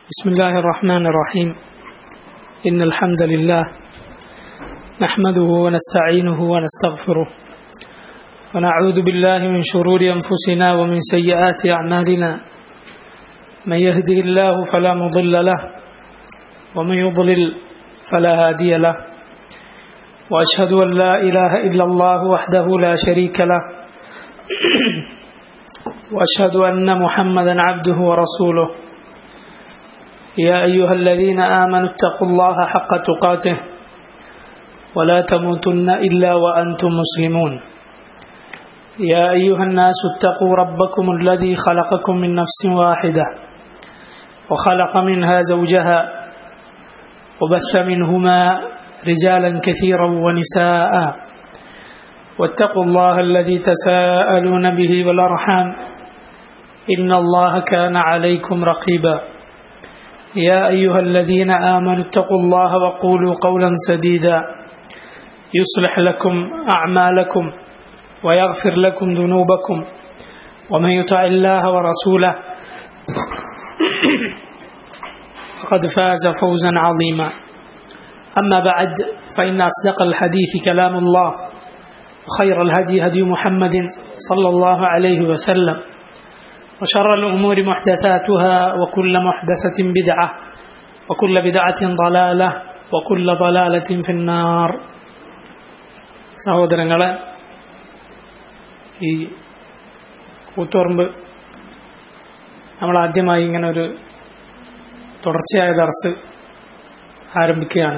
بسم الله الرحمن الرحيم إن الحمد لله نحمده ونستعينه ونستغفره ونعوذ بالله من شرور أنفسنا ومن سيئات أعمالنا من يهده الله فلا مضل له ومن يضلل فلا هادي له وأشهد أن لا إله إلا الله وحده لا شريك له وأشهد أن محمدا عبده ورسوله يا أيها الذين آمنوا اتقوا الله حق تقاته ولا تموتن إلا وأنتم مسلمون يا أيها الناس اتقوا ربكم الذي خلقكم من نفس واحدة وخلق منها زوجها وبث منهما رجالا كثيرا ونساء واتقوا الله الذي تساءلون به والأرحام إن الله كان عليكم رقيبا يا أيها الذين آمنوا اتقوا الله وقولوا قولا سديدا يصلح لكم أعمالكم ويغفر لكم ذنوبكم ومن يطع الله ورسوله فقد فاز فوزا عظيما أما بعد فإن أصدق الحديث كلام الله وخير الهدي هدي محمد صلى الله عليه وسلم وشر الأمور محدثاتها وكل محدثة بدعة وكل بدعة ضلالة وكل ضلالة في النار സഹോദരങ്ങളെ ഈ കൂത്തുറമ്പ് നമ്മൾ ആദ്യമായി ഇങ്ങനെ ഒരു തുടർച്ചയായ ദർസ് ആരംഭിക്കുകയാണ്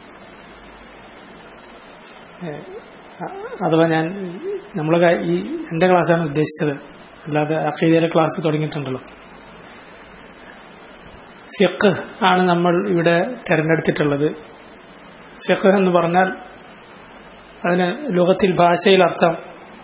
അഥവാ ഞാൻ നമ്മൾ ഈ എൻ്റെ ക്ലാസ്സാണ് ഉദ്ദേശിച്ചത് അല്ലാതെ അഖീദയിലെ ക്ലാസ് തുടങ്ങിയിട്ടുണ്ടല്ലോ ഫിഖ് ആണ് നമ്മൾ ഇവിടെ തിരഞ്ഞെടുത്തിട്ടുള്ളത് ഫിഖ് എന്ന് പറഞ്ഞാൽ അതിന് ലോകത്തിൽ ഭാഷയിൽ അർത്ഥം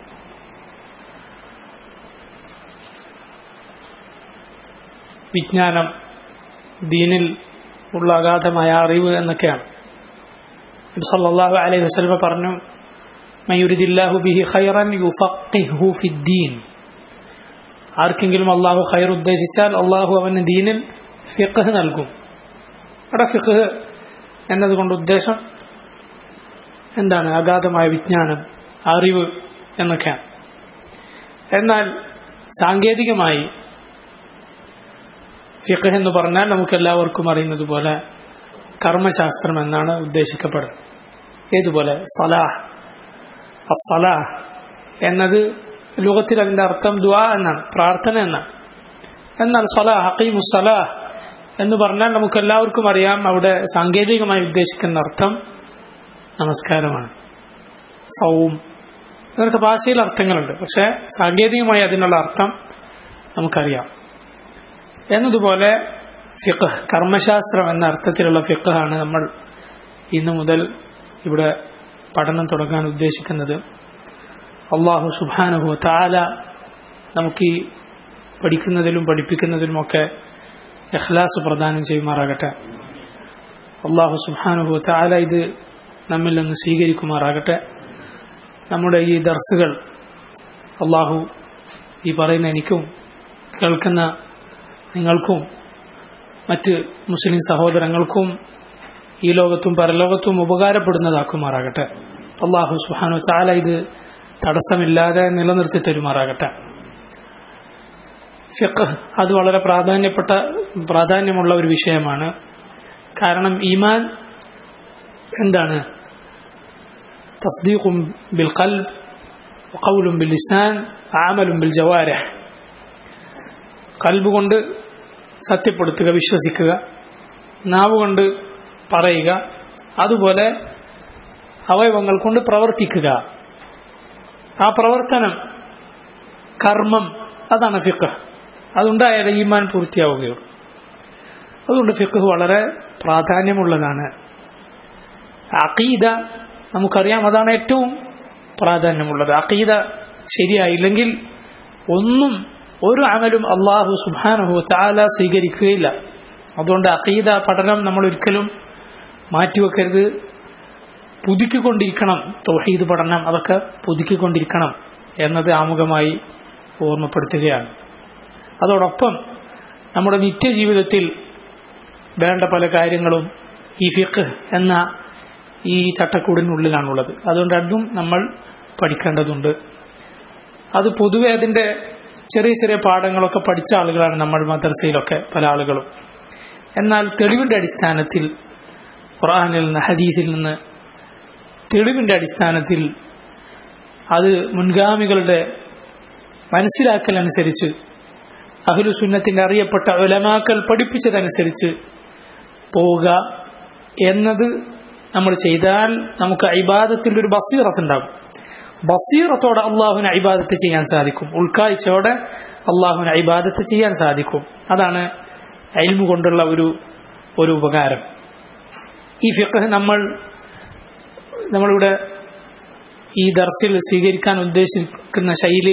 വിജ്ഞാനം ദീനിൽ ഉള്ള അഗാധമായ അറിവ് എന്നൊക്കെയാണ് സല്ലല്ലാഹു അലൈഹി വസല്ലമ പറഞ്ഞു മയുരിദില്ലാഹു ബിഹി ഖൈറൻ യുഫഖിഹു ഫിദ്ദീൻ ആർക്കെങ്കിലും അള്ളാഹു ഖൈർ ഉദ്ദേശിച്ചാൽ അള്ളാഹു അവന് ദീനിൽ ഫിഖ് നൽകും അവിടെ ഫിഖ് എന്നതുകൊണ്ട് ഉദ്ദേശം എന്താണ് അഗാധമായ വിജ്ഞാനം അറിവ് എന്നൊക്കെയാണ് എന്നാൽ സാങ്കേതികമായി ഫിഖ് എന്ന് പറഞ്ഞാൽ നമുക്ക് എല്ലാവർക്കും അറിയുന്നത് പോലെ കർമ്മശാസ്ത്രം എന്നാണ് ഉദ്ദേശിക്കപ്പെടുന്നത് ഏതുപോലെ സലാഹ് അസലാഹ് എന്നത് ലോകത്തിൽ അതിൻ്റെ അർത്ഥം ദുആ എന്നാണ് പ്രാർത്ഥന എന്നാണ് എന്നാൽ സലാഹ് ഹക്കീമു സലാഹ് എന്ന് പറഞ്ഞാൽ നമുക്ക് എല്ലാവർക്കും അറിയാം അവിടെ സാങ്കേതികമായി ഉദ്ദേശിക്കുന്ന അർത്ഥം നമസ്കാരമാണ് സൗം അതിനൊക്കെ ഭാഷയിൽ അർത്ഥങ്ങളുണ്ട് പക്ഷേ സാങ്കേതികമായി അതിനുള്ള അർത്ഥം നമുക്കറിയാം എന്നതുപോലെ ഫിഖ് കർമ്മശാസ്ത്രം എന്ന അർത്ഥത്തിലുള്ള ഫിഖാണ് നമ്മൾ ഇന്നു മുതൽ ഇവിടെ പഠനം തുടങ്ങാൻ ഉദ്ദേശിക്കുന്നത് അള്ളാഹു സുബാനുഹു താല നമുക്ക് ഈ പഠിക്കുന്നതിലും പഠിപ്പിക്കുന്നതിലുമൊക്കെ എഖ്ലാസ് പ്രദാനം ചെയ്യുമാറാകട്ടെ അള്ളാഹു സുബാനുഹു താല ഇത് നമ്മിൽ നിന്ന് സ്വീകരിക്കുമാറാകട്ടെ നമ്മുടെ ഈ ദർസുകൾ അള്ളാഹു ഈ പറയുന്ന എനിക്കും കേൾക്കുന്ന നിങ്ങൾക്കും മറ്റ് മുസ്ലിം സഹോദരങ്ങൾക്കും ഈ ലോകത്തും പരലോകത്തും ഉപകാരപ്പെടുന്നതാക്കുമാറാകട്ടെ അള്ളാഹു സുഹാനു ചാല ഇത് തടസ്സമില്ലാതെ നിലനിർത്തി തരുമാറാകട്ടെ ഫിഖ് അത് വളരെ പ്രാധാന്യപ്പെട്ട പ്രാധാന്യമുള്ള ഒരു വിഷയമാണ് കാരണം ഈമാൻ എന്താണ് തസ്ദീഖും ബിൽ ഖൽബ് ഖൗലും ബിൽ ലിസാൻ ആമലും ബിൽ ജവാരഹ് കൽബ് കൊണ്ട് സത്യപ്പെടുത്തുക വിശ്വസിക്കുക നാവ് കൊണ്ട് പറയുക അതുപോലെ അവയവങ്ങൾ കൊണ്ട് പ്രവർത്തിക്കുക ആ പ്രവർത്തനം കർമ്മം അതാണ് ഫിഖ് അതുണ്ടായാലേ ഈമാൻ പൂർത്തിയാവുകയുള്ളൂ അതുകൊണ്ട് ഫിഖ് വളരെ പ്രാധാന്യമുള്ളതാണ് അഖീദ നമുക്കറിയാം അതാണ് ഏറ്റവും പ്രാധാന്യമുള്ളത് അഖീദ ശരിയായില്ലെങ്കിൽ ഒന്നും ഒരു അമലും അള്ളാഹു സുബാനഹു ചാല സ്വീകരിക്കുകയില്ല അതുകൊണ്ട് അഖീദ പഠനം നമ്മൾ ഒരിക്കലും മാറ്റിവെക്കരുത് പുതുക്കിക്കൊണ്ടിരിക്കണം തൗഹീദ് പഠനം അതൊക്കെ പുതുക്കിക്കൊണ്ടിരിക്കണം എന്നത് ആമുഖമായി ഓർമ്മപ്പെടുത്തുകയാണ് അതോടൊപ്പം നമ്മുടെ നിത്യജീവിതത്തിൽ വേണ്ട പല കാര്യങ്ങളും ഈ ഫിഖ് എന്ന ഈ ചട്ടക്കൂടിനുള്ളിലാണുള്ളത് അതുകൊണ്ട് അതും നമ്മൾ പഠിക്കേണ്ടതുണ്ട് അത് പൊതുവെ അതിൻ്റെ ചെറിയ ചെറിയ പാഠങ്ങളൊക്കെ പഠിച്ച ആളുകളാണ് നമ്മൾ മദ്രസയിലൊക്കെ പല ആളുകളും എന്നാൽ തെളിവിൻ്റെ അടിസ്ഥാനത്തിൽ ഖുർആനിൽ നിന്ന് ഹദീസിൽ നിന്ന് തെളിവിൻ്റെ അടിസ്ഥാനത്തിൽ അത് മുൻഗാമികളുടെ മനസ്സിലാക്കലനുസരിച്ച് അഹ്ലു സുന്നത്തിൻ്റെ അറിയപ്പെട്ട ഉലമാക്കൾ പഠിപ്പിച്ചതനുസരിച്ച് പോവുക എന്നത് നമ്മൾ ചെയ്താൽ നമുക്ക് ഇബാദത്തിൻ്റെ ഒരു ബസീറത്ത് ഉണ്ടാകും ബസീറത്തോടെ അള്ളാഹുവിന് ഇബാദത്ത് ചെയ്യാൻ സാധിക്കും ഉൾക്കാഴ്ചയോടെ അള്ളാഹുവിന് ഇബാദത്ത് ചെയ്യാൻ സാധിക്കും അതാണ് അയിൽമു കൊണ്ടുള്ള ഒരു ഒരു ഉപകാരം ഈ ഫിഖ് നമ്മൾ നമ്മളിവിടെ ഈ ദർസിൽ സ്വീകരിക്കാൻ ഉദ്ദേശിക്കുന്ന ശൈലി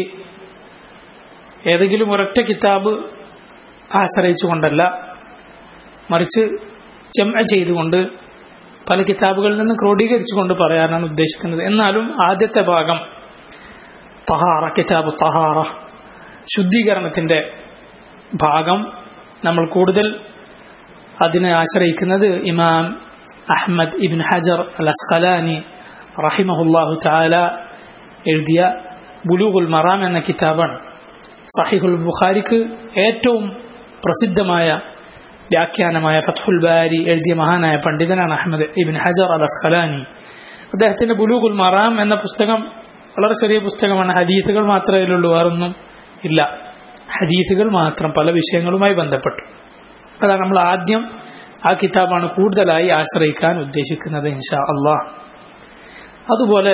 ഏതെങ്കിലും ഒരൊറ്റ കിതാബ് ആശ്രയിച്ചുകൊണ്ടല്ല മറിച്ച് ജമ ചെയ്തുകൊണ്ട് പല കിതാബുകളിൽ നിന്ന് ക്രോഡീകരിച്ചുകൊണ്ട് പറയാനാണ് ഉദ്ദേശിക്കുന്നത് എന്നാലും ആദ്യത്തെ ഭാഗം തഹാറ കിതാബ് തഹാറ ശുദ്ധീകരണത്തിൻ്റെ ഭാഗം നമ്മൾ കൂടുതൽ അതിനെ ആശ്രയിക്കുന്നത് ഇമാം അഹമ്മദ് ഇബിൻ ഹജർ അൽ അസ്ഖലാനി റഹിമഹുല്ലാഹു താല എഴുതിയ ബുലൂഖുൽ മറാം എന്ന കിതാബാണ് സഹിഹുൽ ബുഖാരിക്ക് ഏറ്റവും പ്രസിദ്ധമായ വ്യാഖ്യാനമായ ഫത്ഹുൽ ബാരി എഴുതിയ മഹാനായ പണ്ഡിതനാണ് അഹമ്മദ് ഇബിൻ ഹജർ അൽ അസ്ഖലാനി അദ്ദേഹത്തിന്റെ ബുലൂഖുൽ മറാം എന്ന പുസ്തകം വളരെ ചെറിയ പുസ്തകമാണ് ഹദീസുകൾ മാത്രമേ അതിലുള്ളൂ വേറൊന്നും ഇല്ല ഹദീസുകൾ മാത്രം പല വിഷയങ്ങളുമായി ബന്ധപ്പെട്ടു അതാണ് നമ്മൾ ആദ്യം ആ കിതാബാണ് കൂടുതലായി ആശ്രയിക്കാൻ ഉദ്ദേശിക്കുന്നത് ഇൻഷാ അള്ളാഹ് അതുപോലെ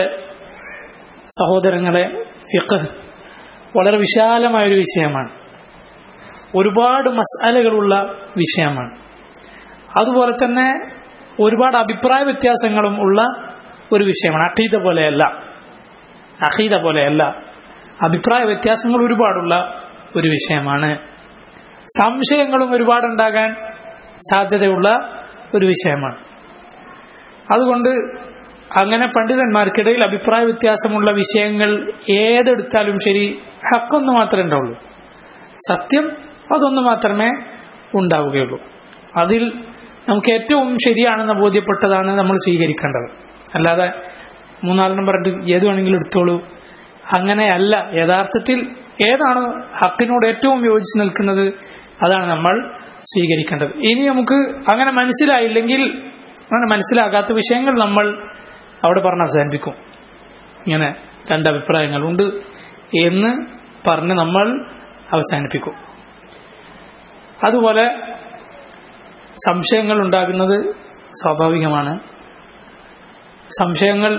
സഹോദരങ്ങളെ ഫിഖ് വളരെ വിശാലമായൊരു വിഷയമാണ് ഒരുപാട് മസാലകളുള്ള വിഷയമാണ് അതുപോലെ തന്നെ ഒരുപാട് അഭിപ്രായ വ്യത്യാസങ്ങളും ഉള്ള ഒരു വിഷയമാണ് അഖീദ പോലെയല്ല അഖീദ പോലെയല്ല അഭിപ്രായ വ്യത്യാസങ്ങൾ ഒരുപാടുള്ള ഒരു വിഷയമാണ് സംശയങ്ങളും ഒരുപാടുണ്ടാകാൻ സാധ്യതയുള്ള ഒരു വിഷയമാണ് അതുകൊണ്ട് അങ്ങനെ പണ്ഡിതന്മാർക്കിടയിൽ അഭിപ്രായ വ്യത്യാസമുള്ള വിഷയങ്ങൾ ഏതെടുത്താലും ശരി ഹക്കൊന്ന് മാത്രമേ ഉണ്ടാവുള്ളൂ സത്യം അതൊന്ന് മാത്രമേ ഉണ്ടാവുകയുള്ളൂ അതിൽ നമുക്ക് ഏറ്റവും ശരിയാണെന്ന് ബോധ്യപ്പെട്ടതാണ് നമ്മൾ സ്വീകരിക്കേണ്ടത് അല്ലാതെ മൂന്നാലെണ്ണം പറഞ്ഞിട്ട് ഏത് വേണമെങ്കിലും എടുത്തോളൂ അങ്ങനെയല്ല യഥാർത്ഥത്തിൽ ഏതാണ് ഹക്കിനോട് ഏറ്റവും യോജിച്ച് നിൽക്കുന്നത് അതാണ് നമ്മൾ സ്വീകരിക്കേണ്ടത് ഇനി നമുക്ക് അങ്ങനെ മനസ്സിലായില്ലെങ്കിൽ അങ്ങനെ മനസ്സിലാകാത്ത വിഷയങ്ങൾ നമ്മൾ അവിടെ പറഞ്ഞ് അവസാനിപ്പിക്കും ഇങ്ങനെ രണ്ട് അഭിപ്രായങ്ങളുണ്ട് എന്ന് പറഞ്ഞ് നമ്മൾ അവസാനിപ്പിക്കും അതുപോലെ സംശയങ്ങൾ ഉണ്ടാകുന്നത് സ്വാഭാവികമാണ് സംശയങ്ങൾ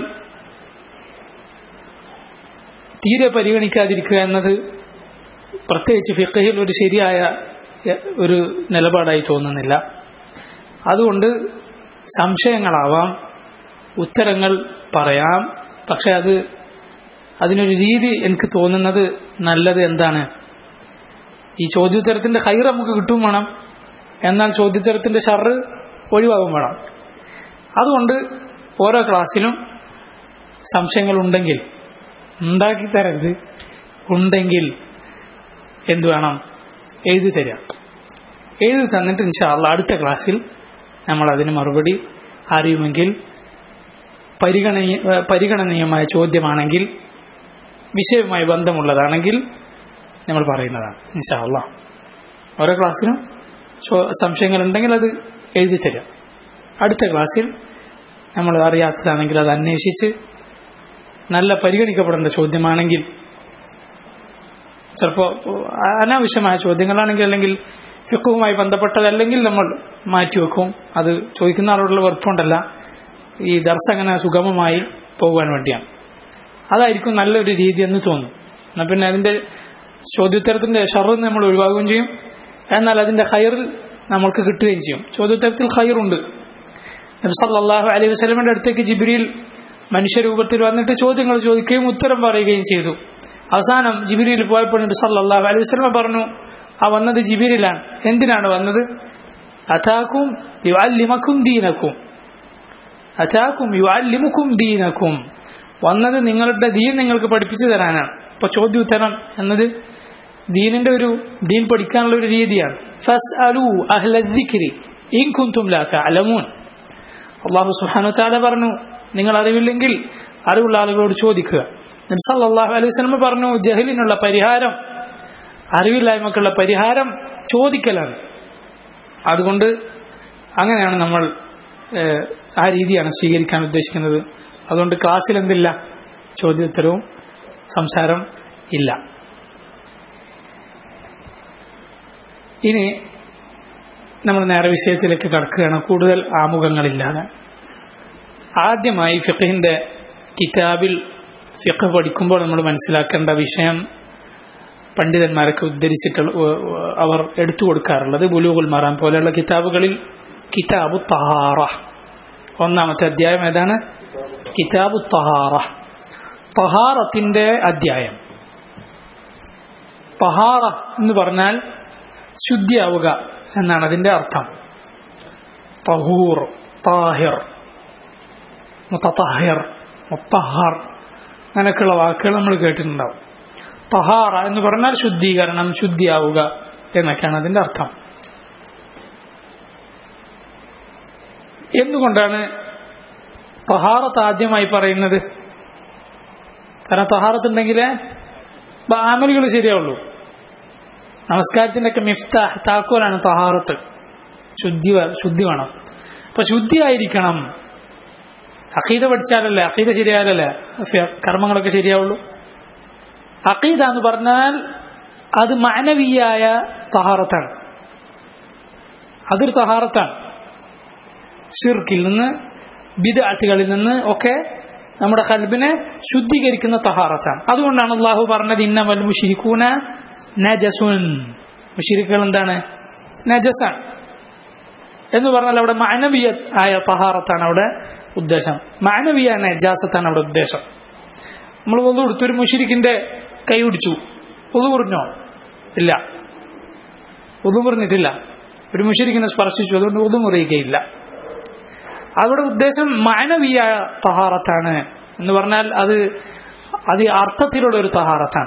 തീരെ പരിഗണിക്കാതിരിക്കുക എന്നത് പ്രത്യേകിച്ച് ഫിഖഹിൽ ഒരു ശരിയായ ഒരു നിലപാടായി തോന്നുന്നില്ല അതുകൊണ്ട് സംശയങ്ങളാവാം ഉത്തരങ്ങൾ പറയാം പക്ഷെ അത് അതിനൊരു രീതി എനിക്ക് തോന്നുന്നത് നല്ലത് എന്താണ് ഈ ചോദ്യോത്തരത്തിന്റെ ഹൈർ നമുക്ക് കിട്ടും വേണം എന്നാൽ ചോദ്യോത്തരത്തിന്റെ ഷറ് ഒഴിവാകും വേണം അതുകൊണ്ട് ഓരോ ക്ലാസ്സിലും സംശയങ്ങൾ ഉണ്ടെങ്കിൽ ഉണ്ടാക്കി തരരുത് ഉണ്ടെങ്കിൽ എന്തു വേണം എഴുതി തരാം എഴുതി തന്നിട്ട് ഇൻഷാല്ല അടുത്ത ക്ലാസ്സിൽ നമ്മൾ അതിന് മറുപടി അറിയുമെങ്കിൽ പരിഗണനീയ പരിഗണനീയമായ ചോദ്യമാണെങ്കിൽ വിഷയവുമായി ബന്ധമുള്ളതാണെങ്കിൽ നമ്മൾ പറയുന്നതാണ് ഇൻഷാല്ല ഓരോ ക്ലാസ്സിലും സംശയങ്ങൾ ഉണ്ടെങ്കിൽ അത് എഴുതി തരാം അടുത്ത ക്ലാസ്സിൽ നമ്മൾ അറിയാത്തതാണെങ്കിൽ അത് അന്വേഷിച്ച് നല്ല പരിഗണിക്കപ്പെടേണ്ട ചോദ്യമാണെങ്കിൽ ചിലപ്പോൾ അനാവശ്യമായ ചോദ്യങ്ങളാണെങ്കിൽ അല്ലെങ്കിൽ ഫിക്കുവുമായി ബന്ധപ്പെട്ടതല്ലെങ്കിൽ നമ്മൾ മാറ്റിവെക്കും അത് ചോദിക്കുന്ന ആളോടുള്ള വെറുപ്പുണ്ടല്ല ഈ ദർശ അങ്ങനെ സുഗമമായി പോകാൻ വേണ്ടിയാണ് അതായിരിക്കും നല്ലൊരു രീതി എന്ന് തോന്നും എന്നാൽ പിന്നെ അതിൻ്റെ ചോദ്യോത്തരത്തിൻ്റെ ഷറിൽ നമ്മൾ ഒഴിവാകുകയും ചെയ്യും എന്നാൽ അതിൻ്റെ ഹയറിൽ നമ്മൾക്ക് കിട്ടുകയും ചെയ്യും ചോദ്യോത്തരത്തിൽ ഹയറുണ്ട് നബ്സല്ലാഹു അലൈഹി വസ്ലമിൻ്റെ അടുത്തേക്ക് ജിബിരിയിൽ മനുഷ്യരൂപത്തിൽ വന്നിട്ട് ചോദ്യങ്ങൾ ചോദിക്കുകയും ഉത്തരം പറയുകയും ചെയ്തു അവസാനം ജിബിരിയിൽ പോയപ്പോൾ നബി സല്ലല്ലാഹു അലൈഹി വസല്ലം പറഞ്ഞു ആ വന്നത് ജിബിരിലാണ് എന്തിനാണ് വന്നത് അതാക്കും യുഅല്ലിമക്കും ദീനക്കും അതാക്കും യുഅല്ലിമുക്കും ദീനക്കും വന്നത് നിങ്ങളുടെ ദീൻ നിങ്ങൾക്ക് പഠിപ്പിച്ചു തരാനാണ് ഇപ്പോൾ ചോദ്യോത്തരം എന്നത് ദീനിന്റെ ഒരു ദീൻ പഠിക്കാനുള്ള ഒരു രീതിയാണ് ഫസ് അലു അഹ്ലി ഇൻ കുന്തും ലാ തഅലമൂൻ അള്ളാഹു സുബ്ഹാനഹു വതആല പറഞ്ഞു നിങ്ങൾ അറിവില്ലെങ്കിൽ അറിവുള്ള ആളുകളോട് ചോദിക്കുക നബി സല്ലല്ലാഹു അലൈഹി വസല്ലം പറഞ്ഞു ജഹലിനുള്ള പരിഹാരം അറിവില്ലായ്മക്കുള്ള പരിഹാരം ചോദിക്കലാണ് അതുകൊണ്ട് അങ്ങനെയാണ് നമ്മൾ ഏഹ്, ആ രീതിയാണ് സ്വീകരിക്കാൻ ഉദ്ദേശിക്കുന്നത് അതുകൊണ്ട് ക്ലാസ്സിൽ എന്തില്ല ചോദ്യോത്തരവും സംസാരം ഇല്ല ഇനി നമ്മൾ നേരെ വിഷയത്തിലേക്ക് കടക്കുകയാണ് കൂടുതൽ ആമുഖങ്ങളില്ലാതെ ആദ്യമായി ഫിഖിന്റെ കിതാബിൽ ഫിഖ് പഠിക്കുമ്പോൾ നമ്മൾ മനസ്സിലാക്കേണ്ട വിഷയം പണ്ഡിതന്മാരൊക്കെ ഉദ്ധരിച്ചിട്ടുള്ള ഏഹ്, അവർ എടുത്തു കൊടുക്കാറുള്ളത് ബുലൂഗുൽ മറാം പോലെയുള്ള കിതാബുകളിൽ കിതാബു തഹാറ ഒന്നാമത്തെ അധ്യായം ഏതാണ് കിതാബു തഹാറ തഹാറത്തിന്റെ അധ്യായം തഹാറ എന്ന് പറഞ്ഞാൽ ശുദ്ധിയാവുക എന്നാണ് അതിന്റെ അർത്ഥം തഹൂർ താഹിർ മുത്തഹിർ മുത്തഹർ അങ്ങനെയൊക്കെയുള്ള വാക്കുകൾ നമ്മൾ കേട്ടിട്ടുണ്ടാവും തഹാറ എന്ന് പറഞ്ഞാൽ ശുദ്ധീകരണം ശുദ്ധിയാവുക എന്നൊക്കെയാണ് അതിന്റെ അർത്ഥം എന്തുകൊണ്ടാണ് തഹാറത്ത് ആദ്യമായി പറയുന്നത് കാരണം തഹാറത്ത് ഉണ്ടെങ്കിലേ ആമലുകൾ ശരിയാവുള്ളൂ നമസ്കാരത്തിന്റെ ഒക്കെ മിഫ്താഹ് താക്കോലാണ് തഹാറത്ത് ശുദ്ധി വേ- ശുദ്ധി വേണം അപ്പൊ ശുദ്ധിയായിരിക്കണം അഖീദ പഠിച്ചാലല്ലേ അഖീദ ശരിയായാലല്ലേ ഫ- കർമ്മങ്ങളൊക്കെ ശരിയാവുള്ളൂ അഖീദ എന്ന് പറഞ്ഞാൽ അത് മാനവീയായ തഹാറത്താണ് അതൊരു തഹാറത്താണ് ഷിർക്കിൽ നിന്ന് ബിദഅത്തുകളിൽ നിന്ന് ഒക്കെ നമ്മുടെ കൽബിനെ ശുദ്ധീകരിക്കുന്ന തഹാറത്താണ് അതുകൊണ്ടാണ് അള്ളാഹു പറഞ്ഞത് ഇന്നമൽ മുഷിരിക്കൂന നജസുൻ മുഷിരിക്കുകൾ എന്താണ് നജസാണ് എന്ന് പറഞ്ഞാൽ അവിടെ മാനവീയ ആയ തഹാറത്താണ് അവിടെ ഉദ്ദേശം മാനവീയ നജാസത്താണ് അവിടെ ഉദ്ദേശം നമ്മൾ ഒന്നു കൊടുത്തു ഒരു മുഷിരിക്കിന്റെ കൈ പിടിച്ചു ഒതു മുറിഞ്ഞോ ഇല്ല ഒതു മുറിഞ്ഞിട്ടില്ല ഒരു മുഷിരിക്കിനെ സ്പർശിച്ചു അതുകൊണ്ട് ഒതു മുറിയുകയില്ല അവിടെ ഉദ്ദേശം മാനവീയ തഹാറത്താണ് എന്ന് പറഞ്ഞാൽ അത് അത് അർത്ഥത്തിലുള്ള ഒരു തഹാറത്താണ്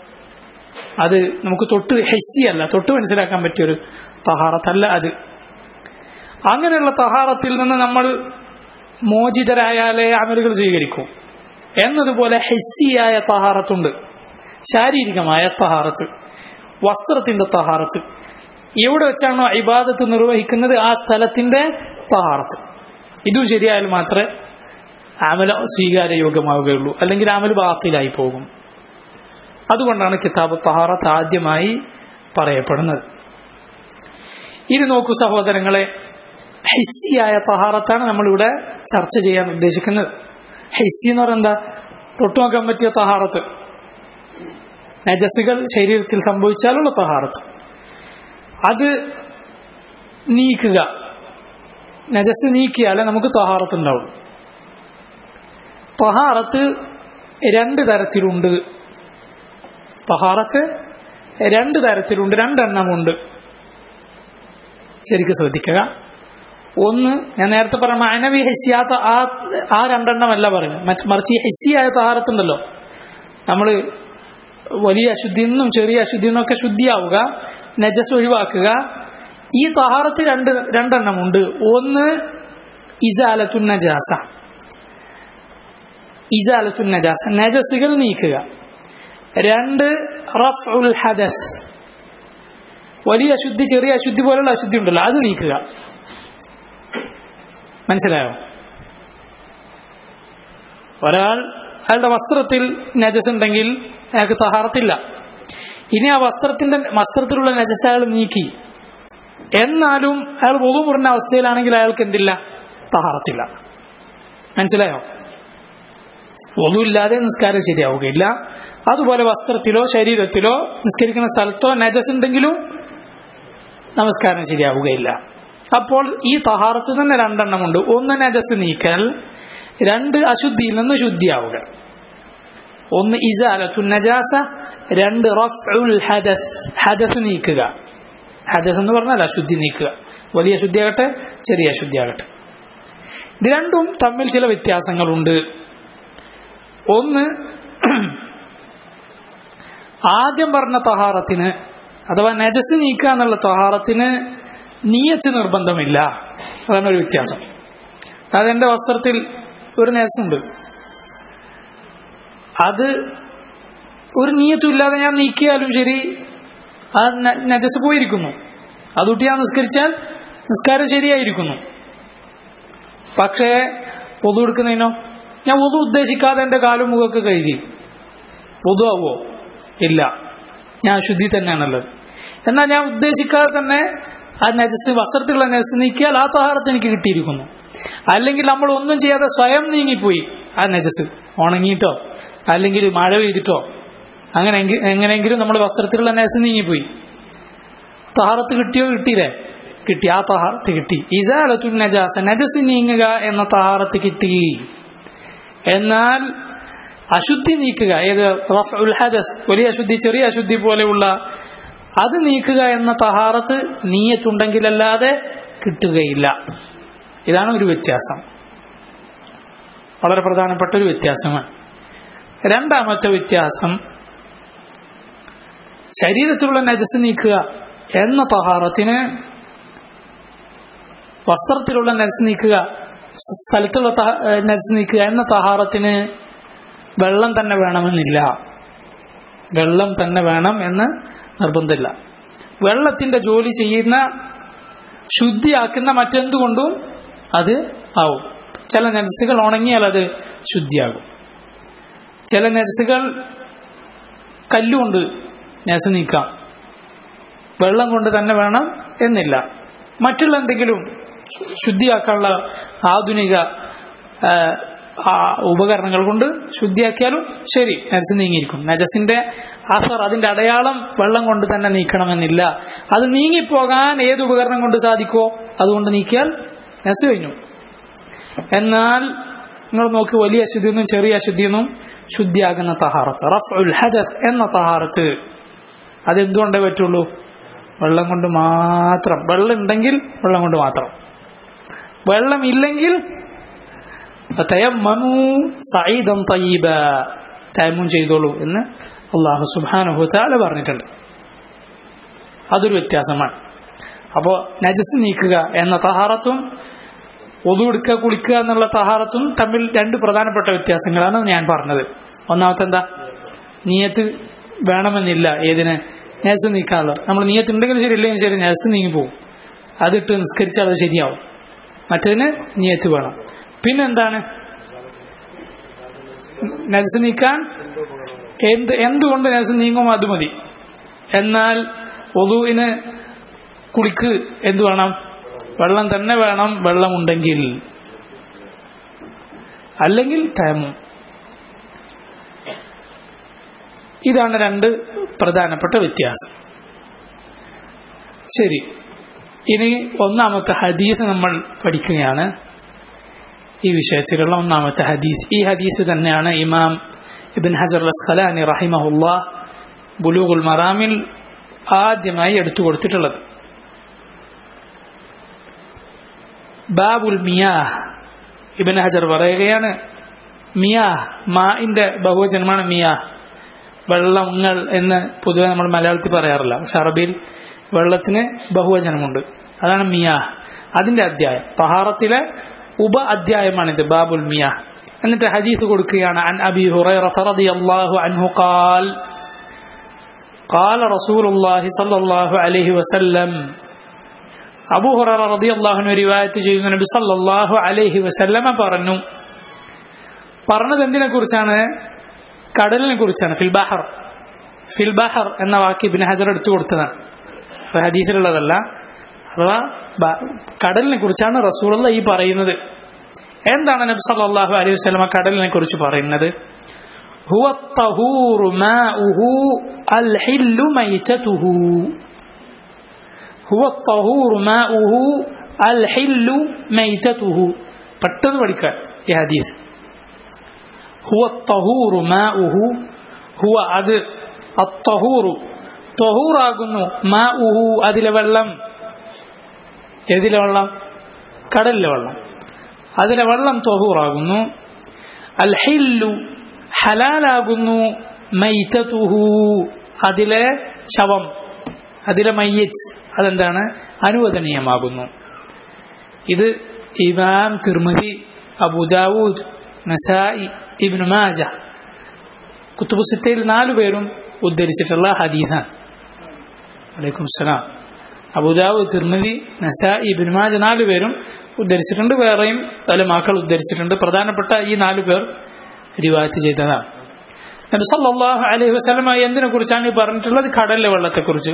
അത് നമുക്ക് തൊട്ട് ഹെസ്സിയല്ല തൊട്ട് മനസ്സിലാക്കാൻ പറ്റിയ ഒരു തഹാറത്തല്ല അത് അങ്ങനെയുള്ള തഹാറത്തിൽ നിന്ന് നമ്മൾ മോചിതരായാലേ അമലുകൾ സ്വീകരിക്കൂ എന്നതുപോലെ ഹെസ്സിയായ തഹാറത്തുണ്ട് ശാരീരികമായ തഹാറത്ത് വസ്ത്രത്തിന്റെ തഹാറത്ത് എവിടെ വെച്ചാണോ ഇബാദത്ത് നിർവഹിക്കുന്നത് ആ സ്ഥലത്തിന്റെ തഹാറത്ത് ഇതും ശരിയായാൽ മാത്രമേ അമല സ്വീകാര്യയോഗ്യമാവുകയുള്ളൂ അല്ലെങ്കിൽ അമൽ ബാത്തിലായി പോകും അതുകൊണ്ടാണ് കിതാബ് തഹാറത്ത് ആദ്യമായി പറയപ്പെടുന്നത് ഇനി നോക്കൂ സഹോദരങ്ങളെ ഹെസ്സിയായ തഹാറത്താണ് നമ്മളിവിടെ ചർച്ച ചെയ്യാൻ ഉദ്ദേശിക്കുന്നത് ഹെസ്സി എന്ന് പറഞ്ഞാൽ എന്താ തൊട്ടു നോക്കാൻ പറ്റിയ തഹാറത്ത് നജസുകൾ ശരീരത്തിൽ സംഭവിച്ചാലുള്ള തഹാറത്ത് അത് നീക്കുക നജസ് നീക്കിയാലേ നമുക്ക് തഹാറത്ത് ഉണ്ടാവും തഹാറത്ത് രണ്ട് തരത്തിലുണ്ട് തഹാറത്ത് രണ്ട് തരത്തിലുണ്ട് രണ്ടെണ്ണമുണ്ട് ശരിക്കും ശ്രദ്ധിക്കുക ഒന്ന് ഞാൻ നേരത്തെ പറഞ്ഞ മാനവി ഹെസ്സിയാത്ത ആ ആ രണ്ടെണ്ണമല്ല പറയുന്നത് മറ്റ് മറിച്ച് ഈ ഹെസ്സിയായ തഹാറത്തുണ്ടല്ലോ നമ്മൾ വലിയ അശുദ്ധിയിൽ നിന്നും ചെറിയ അശുദ്ധിയിൽ നിന്നൊക്കെ ശുദ്ധിയാവുക നജസ് ഒഴിവാക്കുക ഈ തഹാറത്ത് രണ്ട് രണ്ടെണ്ണമുണ്ട് ഒന്ന് ഇസാലത്തുൻ നജാസ ഇസാലത്തുൻ നജാസ നജസുകൾ നീക്കുക രണ്ട് റഫ് ഉൽ ഹദസ് വലിയ അശുദ്ധി ചെറിയ അശുദ്ധി പോലുള്ള അശുദ്ധി ഉണ്ടല്ലോ അത് നീക്കുക മനസ്സിലായോ ഒരാൾ അയാളുടെ വസ്ത്രത്തിൽ നജസ് ഉണ്ടെങ്കിൽ അയാൾക്ക് തഹാറത്തില്ല ഇനി ആ വസ്ത്രത്തിന്റെ വസ്ത്രത്തിലുള്ള നജസ് അയാൾ നീക്കി എന്നാലും അയാൾ പൊതു മുറിഞ്ഞ അവസ്ഥയിലാണെങ്കിൽ അയാൾക്ക് എന്തില്ല തഹാറത്തില്ല മനസ്സിലായോ ഒന്നുമില്ലാതെ നിസ്കാരം ശരിയാവുകയില്ല അതുപോലെ വസ്ത്രത്തിലോ ശരീരത്തിലോ നിസ്കരിക്കുന്ന സ്ഥലത്തോ നജസ് ഉണ്ടെങ്കിലും നമസ്കാരം ശരിയാവുകയില്ല അപ്പോൾ ഈ തഹാറത്ത് തന്നെ രണ്ടെണ്ണമുണ്ട് ഒന്ന് നജസ് നീക്കൽ രണ്ട് അശുദ്ധിയിൽ നിന്ന് ശുദ്ധിയാവുക ഒന്ന് ഇസാലത്തു നജാസ രണ്ട് റഫ്ഉൽ ഹദസ് ഹദസ് നീക്കുക ഹദസ് എന്ന് പറഞ്ഞാൽ അശുദ്ധി നീക്കുക വലിയ ശുദ്ധിയാകട്ടെ ചെറിയ ശുദ്ധിയാകട്ടെ ഇത് രണ്ടും തമ്മിൽ ചില വ്യത്യാസങ്ങളുണ്ട് ഒന്ന് ആദ്യം പറഞ്ഞ തഹാറത്തിന് അഥവാ നജസ് നീക്കുക എന്നുള്ള തഹാറത്തിന് നീയത്ത് നിർബന്ധമില്ല അതാണ് ഒരു വ്യത്യാസം അതെന്റെ വസ്ത്രത്തിൽ ഒരു നേസുണ്ട് അത് ഒരു നീയത്തും ഇല്ലാതെ ഞാൻ നീക്കിയാലും ശരി ആ ന- നജസ് പോയിരിക്കുന്നു അതുട്ടി ഞാൻ നിസ്കരിച്ചാൽ നിസ്കാരം ശരിയായിരിക്കുന്നു പക്ഷേ പൊതു എടുക്കുന്നതിനോ ഞാൻ പൊതു ഉദ്ദേശിക്കാതെ എൻ്റെ കാലും മുഖമൊക്കെ കഴുകി പൊതു ആവോ ഇല്ല ഞാൻ ശുദ്ധി തന്നെയാണുള്ളത് എന്നാൽ ഞാൻ ഉദ്ദേശിക്കാതെ തന്നെ ആ നജസ് വസ്ത്രത്തിലുള്ള നജസ് നീക്കിയാൽ ആ തഹാറത്ത് എനിക്ക് കിട്ടിയിരിക്കുന്നു അല്ലെങ്കിൽ നമ്മൾ ഒന്നും ചെയ്യാതെ സ്വയം നീങ്ങിപ്പോയി ആ നജസ് ഉണങ്ങിയിട്ടോ അല്ലെങ്കിൽ മഴ പെയ്തിട്ടോ അങ്ങനെ എങ്കി- എങ്ങനെയെങ്കിലും നമ്മൾ വസ്ത്രത്തിലുള്ള നജസ് നീങ്ങിപ്പോയി തഹാറത്ത് കിട്ടിയോ കിട്ടിയില്ലേ കിട്ടി ആ തഹാറത്ത് കിട്ടി ഇസാലത്തു നജാസ നജസ് നീങ്ങുക എന്ന തഹാറത്ത് കിട്ടി എന്നാൽ അശുദ്ധി നീക്കുക ഏത് റഫ്ഉൽ ഹദസ് വലിയ അശുദ്ധി ചെറിയ അശുദ്ധി പോലെയുള്ള അത് നീക്കുക എന്ന തഹാറത്ത് നീയത്തുണ്ടെങ്കിലല്ലാതെ കിട്ടുകയില്ല ഇതാണ് ഒരു വ്യത്യാസം വളരെ പ്രധാനപ്പെട്ട ഒരു വ്യത്യാസമാണ് രണ്ടാമത്തെ വ്യത്യാസം ശരീരത്തിലുള്ള നജസ് നീക്കുക എന്ന തഹാറത്തിന് വസ്ത്രത്തിലുള്ള നജസ് നീക്കുക സ്ഥലത്തുള്ള തഹ- ഏഹ് നജസ് നീക്കുക എന്ന തഹാറത്തിന് വെള്ളം തന്നെ വേണമെന്നില്ല വെള്ളം തന്നെ വേണം എന്ന് നിർബന്ധമില്ല വെള്ളത്തിന്റെ ജോലി ചെയ്യുന്ന ശുദ്ധിയാക്കുന്ന മറ്റെന്തുകൊണ്ടും അത് ആവും ചില നജസുകൾ ഉണങ്ങിയാൽ അത് ശുദ്ധിയാകും ചില നജസുകൾ കല്ലുകൊണ്ട് നജസ് നീക്കാം വെള്ളം കൊണ്ട് തന്നെ വേണം എന്നില്ല മറ്റുള്ള എന്തെങ്കിലും ശുദ്ധിയാക്കാനുള്ള ആധുനിക ആ, ആ, ഉപകരണങ്ങൾ കൊണ്ട് ശുദ്ധിയാക്കിയാലും ശരി നജസ് നീങ്ങിയിരിക്കും നജസിന്റെ അസർ അതിന്റെ അടയാളം വെള്ളം കൊണ്ട് തന്നെ നീക്കണമെന്നില്ല അത് നീങ്ങിപ്പോകാൻ ഏത് ഉപകരണം കൊണ്ട് സാധിക്കുമോ അതുകൊണ്ട് നീക്കിയാൽ നജസ് കഴിഞ്ഞു എന്നാൽ നിങ്ങൾ നോക്കി വലിയ അശുദ്ധിയൊന്നും ചെറിയ അശുദ്ധിയൊന്നും ശുദ്ധിയാകുന്ന തഹാറത്ത് റഫ് ഉൽ ഹദസ് എന്ന തഹാറത്ത് അതെന്തുകൊണ്ടേ പറ്റുള്ളൂ വെള്ളം കൊണ്ട് മാത്രം വെള്ളം ഉണ്ടെങ്കിൽ വെള്ളം കൊണ്ട് മാത്രം വെള്ളം ഇല്ലെങ്കിൽ ഫതയമ്മനൂ സഈദൻ തയ്യിബ തയമ്മും ചെയ്തോളൂ എന്ന് അള്ളാഹു സുബ്ഹാനഹു തആല പറഞ്ഞിട്ടുണ്ട് അതൊരു വ്യത്യാസമാണ് അപ്പോൾ നജസ് നീക്കുക എന്ന തഹാറത്തും ഒതു എടുക്കുക കുളിക്കുക എന്നുള്ള തഹാറത്തും തമ്മിൽ രണ്ട് പ്രധാനപ്പെട്ട വ്യത്യാസങ്ങളാണ് ഞാൻ പറഞ്ഞത് ഒന്നാമത്തെ എന്താ നീയത്ത് വേണമെന്നില്ല ഏതിന് നേസ് നീക്കാനുള്ളത് നമ്മൾ നീയത്ത് ഉണ്ടെങ്കിലും ശരി ഇല്ലെങ്കിൽ ശരി നേസ് നീങ്ങി പോകും അതിട്ട് നിസ്കരിച്ചാൽ അത് ശരിയാവും മറ്റതിന് നീയത്ത് വേണം പിന്നെന്താണ് നജസ് നീക്കാൻ എന്ത് എന്തുകൊണ്ട് നജസ് നീങ്ങുമോ അത് മതി എന്നാൽ ഒതുവിന് കുളിക്ക് എന്ത് വേണം വെള്ളം തന്നെ വേണം വെള്ളമുണ്ടെങ്കിൽ അല്ലെങ്കിൽ തേമം ഇതാണ് രണ്ട് പ്രധാനപ്പെട്ട വ്യത്യാസം ശരി ഇനി ഒന്നാമത്തെ ഹദീസ് നമ്മൾ പഠിക്കുകയാണ് ഈ വിഷയത്തിലുള്ള ഒന്നാമത്തെ ഹദീസ് ഈ ഹദീസ് തന്നെയാണ് ഇമാം ഇബിൻ ഹജർ അസ്ഖലാനി റഹിമഹുല്ല ബുലൂഗുൽ മറാമിൽ ആദ്യമായി എടുത്തു കൊടുത്തിട്ടുള്ളത് ബാബുൽ മിയാഹ് ഇബിൻ ഹജർ പറയുകയാണ് മിയാഹ് മാഇന്റെ ബഹുവചനമാണ് മിയാഹ് വെള്ളങ്ങൾ എന്ന് പൊതുവെ നമ്മൾ മലയാളത്തിൽ പറയാറില്ല പക്ഷെ അറബിയിൽ വെള്ളത്തിന് ബഹുവചനമുണ്ട് അതാണ് മിയാഹ് അതിന്റെ അധ്യായം തഹാറത്തിലെ ഉപ അധ്യായമാണിത് ബാബുൽ മിയാഹ് എന്നിട്ട് ഹദീസ് കൊടുക്കുകയാണ് അൻ അബി ഹുറൈറ റളിയല്ലാഹു അൻഹു ഖാൽ قال رسول الله صلى الله عليه وسلم അബൂ ഹുറൈറ റളിയല്ലാഹു അൻഹു റിവായത്ത് ചെയ്യുന്ന നബി സല്ലല്ലാഹു അലൈഹി വസല്ലമ പറഞ്ഞു പറഞ്ഞത് എന്തിനെ കുറിച്ചാണ് കടലിനെ കുറിച്ചാണ് ഫിൽ ബഹർ ഫിൽ ബഹർ എന്ന വാക്ക് ഇബ്നു ഹജർ എടുത്തു കൊടുത്തതാണ് അത് ഹദീസിലുള്ളതല്ല അഥവാ ബ- കടലിനെ കുറിച്ചാണ് റസൂലുള്ള ഈ പറയുന്നത് എന്താണ് നബി സല്ലല്ലാഹു അലൈഹി വസല്ലമ കടലിനെ കുറിച്ച് പറയുന്നത് هو الطهور ماؤه الحل ميتته هو الطهور ماؤه الحل ميتته പെട്ടെന്ന് പഠിക്കാൻ ഈ ഹദീസ് هو الطهور ماؤه هو അത് الطهور തൊഹൂറാകുന്നു മാഉഹു അതിലെ വെള്ളം ഏതിലെ വെള്ളം കടലിലെ വെള്ളം അതിലെ വെള്ളം തൊഹൂറാകുന്നു അൽ ഹില്ലു ഹലാലാകുന്നു മൈതതുഹു അതിലെ ശവം അതിലെ മയ്യത്ത് അതെന്താണ് അനുവദനീയമാകുന്നു ഇത് ഇമാം തിർമതി അബുദാവൂദ് നസായി ഇബ്നു മാജ കുത്തുബു സിത്തയിൽ നാലു പേരും ഉദ്ധരിച്ചിട്ടുള്ള ഹദീസാണ് വലൈക്കും സലാം അബുദാവൂദ് തിർമതി നസായി ഇബ്നു മാജ നാലു പേരും ഉദ്ധരിച്ചിട്ടുണ്ട് വേറെയും തലമാക്കൾ ഉദ്ധരിച്ചിട്ടുണ്ട് പ്രധാനപ്പെട്ട ഈ നാലു പേർ റിവായത്ത് ചെയ്തതാണ് നബി സല്ലല്ലാഹു അലൈഹി വസല്ലമ എന്തിനെ കുറിച്ചാണ് ഈ പറഞ്ഞിട്ടുള്ളത് കടലിലെ വെള്ളത്തെ കുറിച്ച്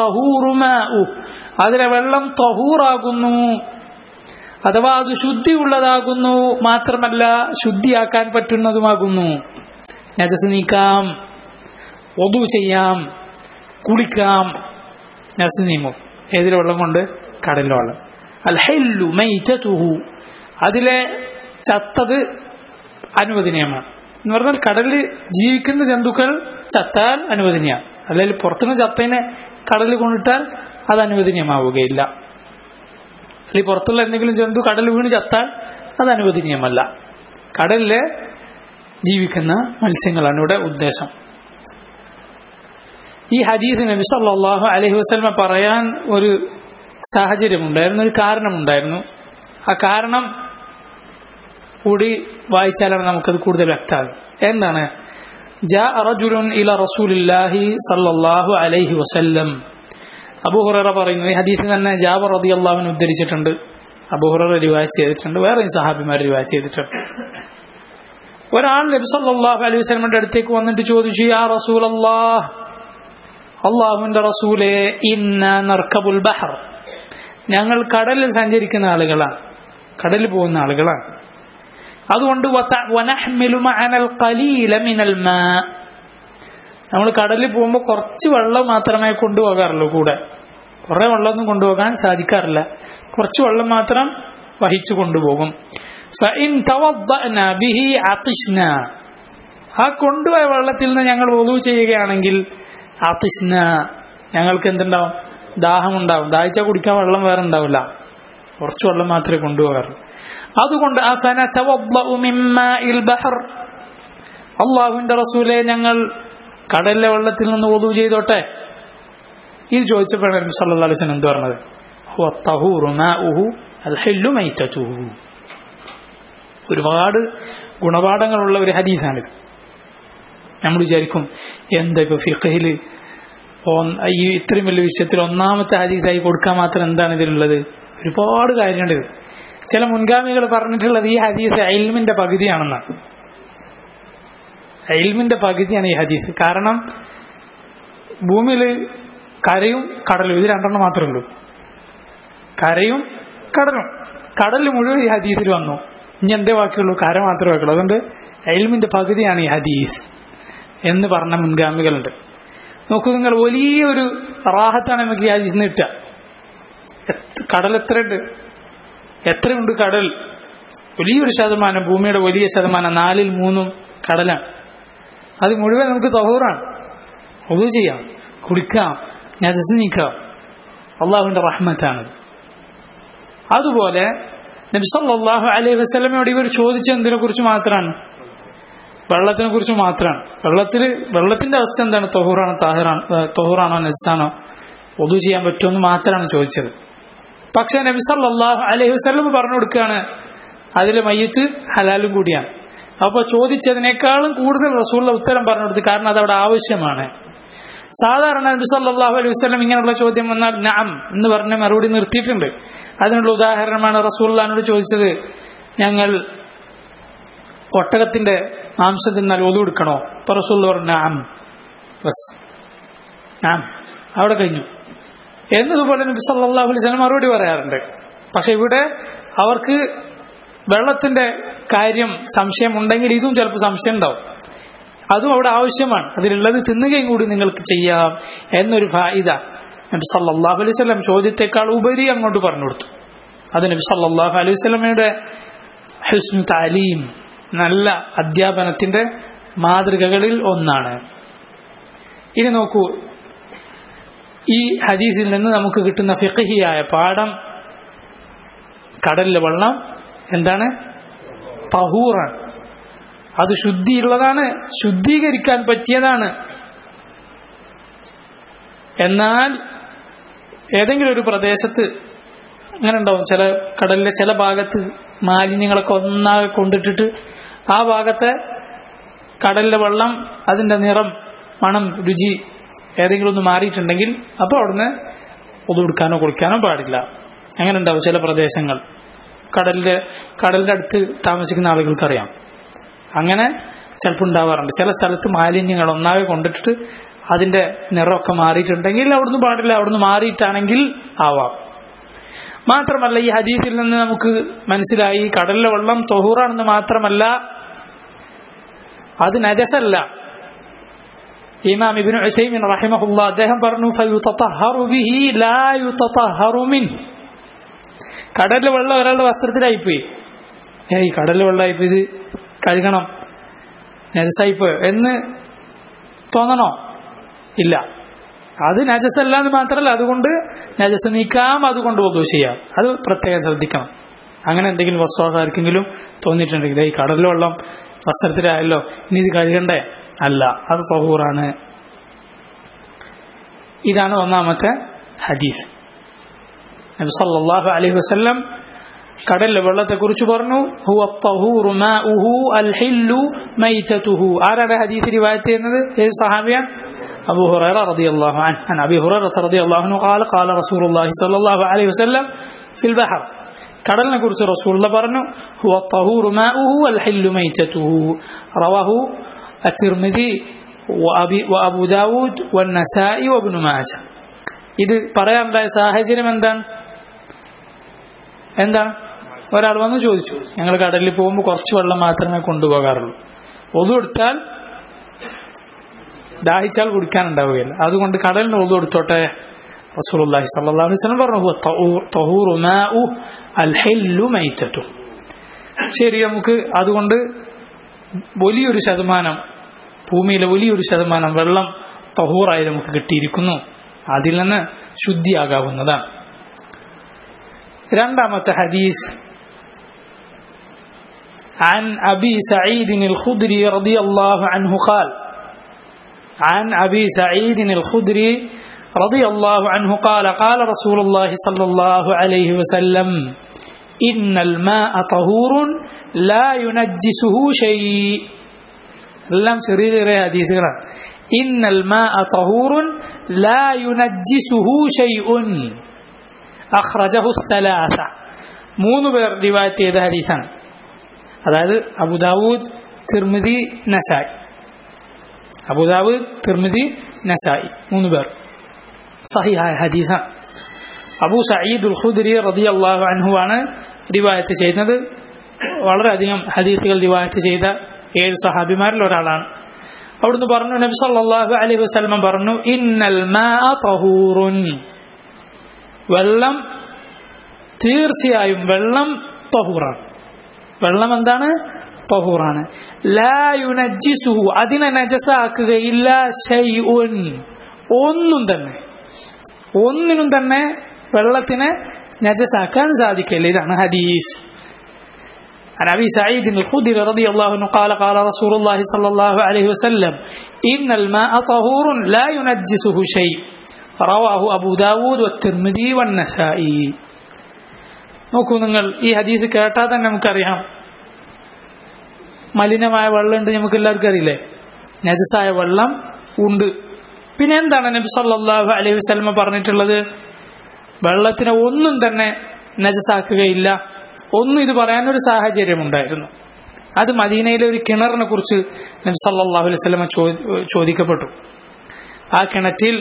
അതിലെ വെള്ളം തഹൂറാകുന്നു അഥവാ അത് ശുദ്ധിയുള്ളതാകുന്നു മാത്രമല്ല ശുദ്ധിയാക്കാൻ പറ്റുന്നതുമാകുന്നു നജസ് നീക്കാം ഒതു ചെയ്യാം കുളിക്കാം നജസ് നീങ്ങും ഏതിലെ വെള്ളം കൊണ്ട് കടലിലെ വെള്ളം അൽഹല്ലു മൈറ്റതുഹു അതിലെ ചത്തത് അനുവദനീയമാണ് എന്ന് പറഞ്ഞാൽ കടലിൽ ജീവിക്കുന്ന ജന്തുക്കൾ ചത്താൽ അനുവദനീയമാണ് അല്ലെങ്കിൽ പുറത്തുനിന്ന് ചത്തതിനെ കടലിൽ കൊണ്ടിട്ടാൽ അത് അനുവദനീയമാവുകയില്ല അല്ലെങ്കിൽ പുറത്തുള്ള എന്തെങ്കിലും ജന്തു കടലിൽ വീണ് ചത്താൽ അത് അനുവദനീയമല്ല കടലിലെ ജീവിക്കുന്ന മത്സ്യങ്ങളാണ് ഇവിടെ ഉദ്ദേശം ഈ ഹദീസ് നബി സല്ലല്ലാഹു അലൈഹി വസല്ലമ പറയാൻ ഒരു സാഹചര്യമുണ്ടായിരുന്നു ഒരു കാരണമുണ്ടായിരുന്നു ആ കാരണം കൂടി വായിച്ചാലാണ് നമുക്കത് കൂടുതൽ വ്യക്തമാകും എന്താണ് جاء رجل إلى رسول الله صلى الله عليه وسلم അബൂ ഹുററ പറയുന്നു ഈ ഹദീസിൽ തന്നെ ജാബർ റതി അള്ളാഹുവിന് ഉദ്ധരിച്ചിട്ടുണ്ട് അബൂ ഹുററ റിവായത്ത് ചെയ്തിട്ടുണ്ട് വേറെ സഹാബിമാർ റിവായത്ത് ചെയ്തിട്ടുണ്ട് ഒരാൾ നബി സല്ലല്ലാഹു അലൈഹി വസല്ലമയുടെ അടുത്തേക്ക് വന്നിട്ട് ചോദിച്ചു യാ റസൂലല്ലാഹ് അള്ളാഹുവിന്റെ റസൂലെ ഇന്ന നർക്കബുൽ ബഹർ ഞങ്ങൾ കടലിൽ സഞ്ചരിക്കുന്ന ആളുകളാണ് കടലിൽ പോകുന്ന ആളുകളാണ് അതുകൊണ്ട് നമ്മൾ കടലിൽ പോകുമ്പോൾ കുറച്ച് വെള്ളം മാത്രമേ കൊണ്ടുപോകാറുള്ളൂ കൂടെ കുറെ വെള്ളമൊന്നും കൊണ്ടുപോകാൻ സാധിക്കാറില്ല കുറച്ച് വെള്ളം മാത്രം വഹിച്ചു കൊണ്ടുപോകും ആ കൊണ്ടുപോയ വെള്ളത്തിൽ നിന്ന് ഞങ്ങൾ ഒതു ചെയ്യുകയാണെങ്കിൽ ആതിഷ്ന ഞങ്ങൾക്ക് എന്തുണ്ടാവും ദാഹമുണ്ടാവും ദാഹിച്ചാൽ കുടിക്കാൻ വെള്ളം വേറെ ഉണ്ടാവില്ല കുറച്ച് വെള്ളം മാത്രമേ കൊണ്ടുപോകാറുള്ളൂ അതുകൊണ്ട് അള്ളാഹുവിന്റെ റസൂലെ ഞങ്ങൾ കടലിലെ വെള്ളത്തിൽ നിന്ന് ഒതു ചെയ്തോട്ടെ ഇത് ചോദിച്ചപ്പോഴാണ് നബി സല്ലല്ലാഹു അലൈഹി വസല്ലം എന്ത് പറഞ്ഞത് ഒരുപാട് ഗുണപാഠങ്ങളുള്ള ഒരു ഹദീസാണിത് നമ്മൾ വിചാരിക്കും എന്തൊക്കെ ഫിഖഹില് ഈ ഇത്രയും വലിയ വിഷയത്തിൽ ഒന്നാമത്തെ ഹദീസായി കൊടുക്കാൻ മാത്രം എന്താണ് ഇതിലുള്ളത് ഒരുപാട് കാര്യമുണ്ട് ഇത് ചില മുൻഗാമികൾ പറഞ്ഞിട്ടുള്ളത് ഈ ഹദീസ് അയിൽമിന്റെ പകുതിയാണെന്നാണ് അയിൽമിന്റെ പകുതിയാണ് ഈ ഹദീസ് കാരണം ഭൂമിയിൽ കരയും കടലും ഇത് രണ്ടെണ്ണം മാത്രമേ ഉള്ളൂ കരയും കടലും കടലിൽ മുഴുവൻ ഈ ഹദീസിൽ വന്നു ഇനി എന്തേ ബാക്കിയുള്ളൂ കര മാത്രമേ ബാക്കിയുള്ളൂ അതുകൊണ്ട് അയിൽമിന്റെ പകുതിയാണ് ഈ ഹദീസ് എന്ന് പറഞ്ഞ മുൻഗാമികളുണ്ട് നോക്കൂ നിങ്ങൾ വലിയൊരു റാഹത്താണ് നമുക്ക് ഈ ഹദീസിന് കിട്ടുക കടൽ എത്രയുണ്ട് എത്രയുണ്ട് കടൽ വലിയൊരു ശതമാനം ഭൂമിയുടെ വലിയ ശതമാനം നാലിൽ മൂന്നും കടലാണ് അത് മുഴുവൻ നമുക്ക് തഹൂറാണ് ഒതു ചെയ്യാം കുടിക്കാം നജസ് നീക്കാം അള്ളാഹുവിന്റെ റഹ്മത്താണത് അതുപോലെ നബിസല്ലാഹു അലൈഹി വസ്ലമയോട് ഇവർ ചോദിച്ച എന്തിനെ കുറിച്ച് മാത്രമാണ് വെള്ളത്തിനെ കുറിച്ച് മാത്രമാണ് വെള്ളത്തിൽ വെള്ളത്തിന്റെ അവസ്ഥ എന്താണ് തൊഹൂറാണോ താഹിറാണോ തൊഹൂറാണോ നജസാണോ ഒതു ചെയ്യാൻ പറ്റുമെന്ന് മാത്രമാണ് ചോദിച്ചത് പക്ഷെ നബി സല്ലല്ലാഹു അലൈഹി വസല്ലം പറഞ്ഞു കൊടുക്കുകയാണ് അതിൽ മയ്യത്ത് ഹലാലും കൂടിയാണ് അപ്പോൾ ചോദിച്ചതിനേക്കാളും കൂടുതൽ റസൂലുള്ള ഉത്തരം പറഞ്ഞു കൊടുത്തു കാരണം അത് അവിടെ ആവശ്യമാണ് സാധാരണ നബി സല്ലല്ലാഹു അലൈഹി വസല്ലം ഇങ്ങനെയുള്ള ചോദ്യം വന്നാൽ നാം എന്ന് പറഞ്ഞ മറുപടി നിർത്തിയിട്ടുണ്ട് അതിനുള്ള ഉദാഹരണമാണ് റസൂള്ളഹാനോട് ചോദിച്ചത് ഞങ്ങൾ ഒട്ടകത്തിന്റെ മാംസം തിന്നാൽ ഒതു എടുക്കണോ അപ്പൊ റസൂൽ പറഞ്ഞു നാം ബസ് നാം അവിടെ കഴിഞ്ഞു എന്നതുപോലെ നബി സല്ലല്ലാഹു അലൈഹി വസല്ലം മറുപടി പറയാറുണ്ട് പക്ഷെ ഇവിടെ അവർക്ക് വെള്ളത്തിന്റെ കാര്യം സംശയം ഉണ്ടെങ്കിൽ ഇതും ചിലപ്പോൾ സംശയം ഉണ്ടാവും അതും അവിടെ ആവശ്യമാണ് അതിലുള്ളത് തിന്നുകയും കൂടി നിങ്ങൾക്ക് ചെയ്യാം എന്നൊരു ഫായിദ നബി സല്ലല്ലാഹു അലൈഹി വസല്ലം ചോദ്യത്തെക്കാൾ ഉപരി അങ്ങോട്ട് പറഞ്ഞു കൊടുത്തു അത് നബി സല്ലല്ലാഹു അലൈഹി വസല്ലമയുടെ ഹുസ്നു താലീം നല്ല അധ്യാപനത്തിന്റെ മാതൃകകളിൽ ഒന്നാണ് ഇനി നോക്കൂ ഈ ഹദീസിൽ നിന്ന് നമുക്ക് കിട്ടുന്ന ഫിഖഹിയായ പാഠം കടലിലെ വെള്ളം എന്താണ് തഹൂറാണ് അത് ശുദ്ധിയുള്ളതാണ് ശുദ്ധീകരിക്കാൻ പറ്റിയതാണ് എന്നാൽ ഏതെങ്കിലും ഒരു പ്രദേശത്ത് അങ്ങനെ ഉണ്ടാവും ചില കടലിലെ ചില ഭാഗത്ത് മാലിന്യങ്ങളൊക്കെ ഒന്നാകെ കൊണ്ടിട്ടിട്ട് ആ ഭാഗത്തെ കടലിലെ വെള്ളം അതിന്റെ നിറം മണം രുചി ഏതെങ്കിലും ഒന്ന് മാറിയിട്ടുണ്ടെങ്കിൽ അപ്പോൾ അവിടുന്ന് ഒതുകൊടുക്കാനോ കുളിക്കാനോ പാടില്ല അങ്ങനെ ഉണ്ടാവും ചില പ്രദേശങ്ങൾ കടലിന്റെ കടലിന്റെ അടുത്ത് താമസിക്കുന്ന ആളുകൾക്കറിയാം അങ്ങനെ ചിലപ്പോൾ ഉണ്ടാവാറുണ്ട് ചില സ്ഥലത്ത് മാലിന്യങ്ങൾ ഒന്നാകെ കൊണ്ടിട്ട് അതിന്റെ നിറമൊക്കെ മാറിയിട്ടുണ്ടെങ്കിൽ അവിടുന്ന് പാടില്ല അവിടുന്ന് മാറിയിട്ടാണെങ്കിൽ ആവാം മാത്രമല്ല ഈ ഹദീസിൽ നിന്ന് നമുക്ക് മനസ്സിലായി കടലിലെ വെള്ളം തൊഹൂറാണെന്ന് മാത്രമല്ല അത് നജസല്ല ഇമാം ഇബ്നു ഉസൈമിൻ റഹിമഹുല്ല അദ്ദേഹം പറഞ്ഞു ഫയുതതഹറു ബിഹി ലാ യുതതഹറു മിൻ കടലിലെ വെള്ളം ഒരാളുടെ വസ്ത്രത്തിലായിപ്പോയി ഏയ് കടലിലെ വെള്ളമായിപ്പോ ഇത് കഴുകണം നജസായിപ്പോ എന്ന് തോന്നണോ ഇല്ല അത് നജസല്ല എന്ന് മാത്രമല്ല അതുകൊണ്ട് നജസ് നീക്കാം അതുകൊണ്ട് വധു ചെയ്യാം അത് പ്രത്യേകം ശ്രദ്ധിക്കണം അങ്ങനെ എന്തെങ്കിലും വസ്വാസം ആർക്കെങ്കിലും തോന്നിയിട്ടുണ്ടെങ്കിൽ ഈ കടലിലെ വെള്ളം വസ്ത്രത്തിലായല്ലോ ഇനി ഇത് കഴുകണ്ടേ അല്ല അത് സഹൂറാണ് ഇതാണ് ഒന്നാമത്തെ ഹദീസ് നബി സല്ലല്ലാഹു അലൈഹി വസല്ലം കടലിലെ വെള്ളത്തെ കുറിച്ച് പറഞ്ഞു ഹുവ തഹൂറു മാഉഹു അൽ ഹില്ലു മൈതതുഹു ആരാണ് ഹദീസ് റിവായത്ത് ചെയ്യുന്നത് ഏത് സഹാബിയാണ് أبو هريرة رضي الله عنه عن أبي هريرة رضي الله عنه قال قال رسول الله صلى الله عليه وسلم في البحر കടലിനെ കുറിച്ച് റസൂള്ള പറഞ്ഞു هو الطهور ماؤه والحل ميتته رواه الترمذي وأبي وأبو داود والنسائي وابن ماجه ഇത് പറയാനുണ്ടായ സാഹചര്യം എന്താണ് എന്താണ് ഒരാൾ വന്ന് ചോദിച്ചു ഞങ്ങൾ കടലിൽ പോകുമ്പോൾ കുറച്ച് വെള്ളം മാത്രമേ കൊണ്ടുപോകാറുള്ളൂ ഒതു എടുത്താൽ ദാഹിച്ചാൽ കുടിക്കാൻ ഉണ്ടാവുകയില്ല അതുകൊണ്ട് കടലിന് ഒതു എടുത്തോട്ടെ റസൂലുള്ളാഹി സ്വല്ലല്ലാഹു അലൈഹി വസല്ലം പറഞ്ഞു തഹൂറു മാഉ അൽ ഹില്ലു മൈതതു ശരി നമുക്ക് അതുകൊണ്ട് വലിയൊരു ശതമാനം ഭൂമിയിലെ വലിയൊരു ശതമാനം വെള്ളം തഹൂറായി നമുക്ക് കിട്ടിയിരിക്കുന്നു അതിൽ നിന്ന് ശുദ്ധിയാകാവുന്നതാണ് രണ്ടാമത്തെ ഹദീസ് عن أبي سعيد الخدري رضي الله عنه قال عن أبي سعيد الخدري رضي الله عنه قال قال رسول الله صلى الله عليه وسلم إن الماء طهور لا ينجسه شيء എല്ലാം ചെറിയ ചെറിയ ഹദീസുകളാണ് ഇന്നൽ മാഅ തഹൂറുൻ ലാ യുനജ്ജിസുഹു ഷൈഉൻ അഖ്റജഹു സലാസ മൂന്ന് പേർ റിവായത്ത് ചെയ്ത ഹദീസാണ് അതായത് അബുദാവൂദ് തിർമിദി നസായി അബുദാവൂദ് തിർമിദി നസായി മൂന്ന് പേർ സഹിഹായ ഹദീസാണ് അബൂ സയ്യിദ് ഉൽ ഖുദ്രി റളിയല്ലാഹു അൻഹു ആണ് റിവായത്ത് ചെയ്യുന്നത് വളരെയധികം ഹദീസുകൾ റിവായത്ത് ചെയ്ത ഏഴ് സഹാബിമാരിൽ ഒരാളാണ് അവിടുന്ന് പറഞ്ഞു നബി സല്ലല്ലാഹു അലൈഹി വസല്ലം പറഞ്ഞു ഇന്നൽ മാഅ തഹൂറുൻ വെള്ളം തീർച്ചയായും വെള്ളം തഹൂറാണ് വെള്ളം എന്താണ് തഹൂറാണ് ലാ യുനജ്ജിസുഹു അതിനെ നജസാക്കുകയില്ല ഷൈഉൻ ഒന്നും തന്നെ ഒന്നിനും തന്നെ വെള്ളത്തിനെ നജസാക്കാൻ സാധിക്കില്ല ഇതാണ് ഹദീസ് عن أبي سعيد الخدري رضي الله عنه قال قال رسول الله صلى الله عليه وسلم إن الماء طهور لا ينجسه شيء رواه أبو داود والترمذي والنسائي നോക്കൂ നിങ്ങൾ ഈ ഹദീസ് കേട്ടാൽ തന്നെ നമുക്കറിയാം മലിനമായ വെള്ളമുണ്ട് നമുക്ക് എല്ലാവർക്കും അറിയില്ലേ നജസായ വെള്ളം ഉണ്ട് പിന്നെ എന്താണ് നബി സല്ലല്ലാഹു അലൈഹി വസല്ലമ പറഞ്ഞിട്ടുള്ളത് വെള്ളത്തിനെ ഒന്നും തന്നെ നജസാക്കുകയില്ല ഒന്നും ഇത് പറയാനൊരു സാഹചര്യം ഉണ്ടായിരുന്നു അത് മദീനയിലെ ഒരു കിണറിനെ കുറിച്ച് നബി സല്ലല്ലാഹു അലൈഹി വസല്ലമ ചോദിക്കപ്പെട്ടു ആ കിണറ്റിൽ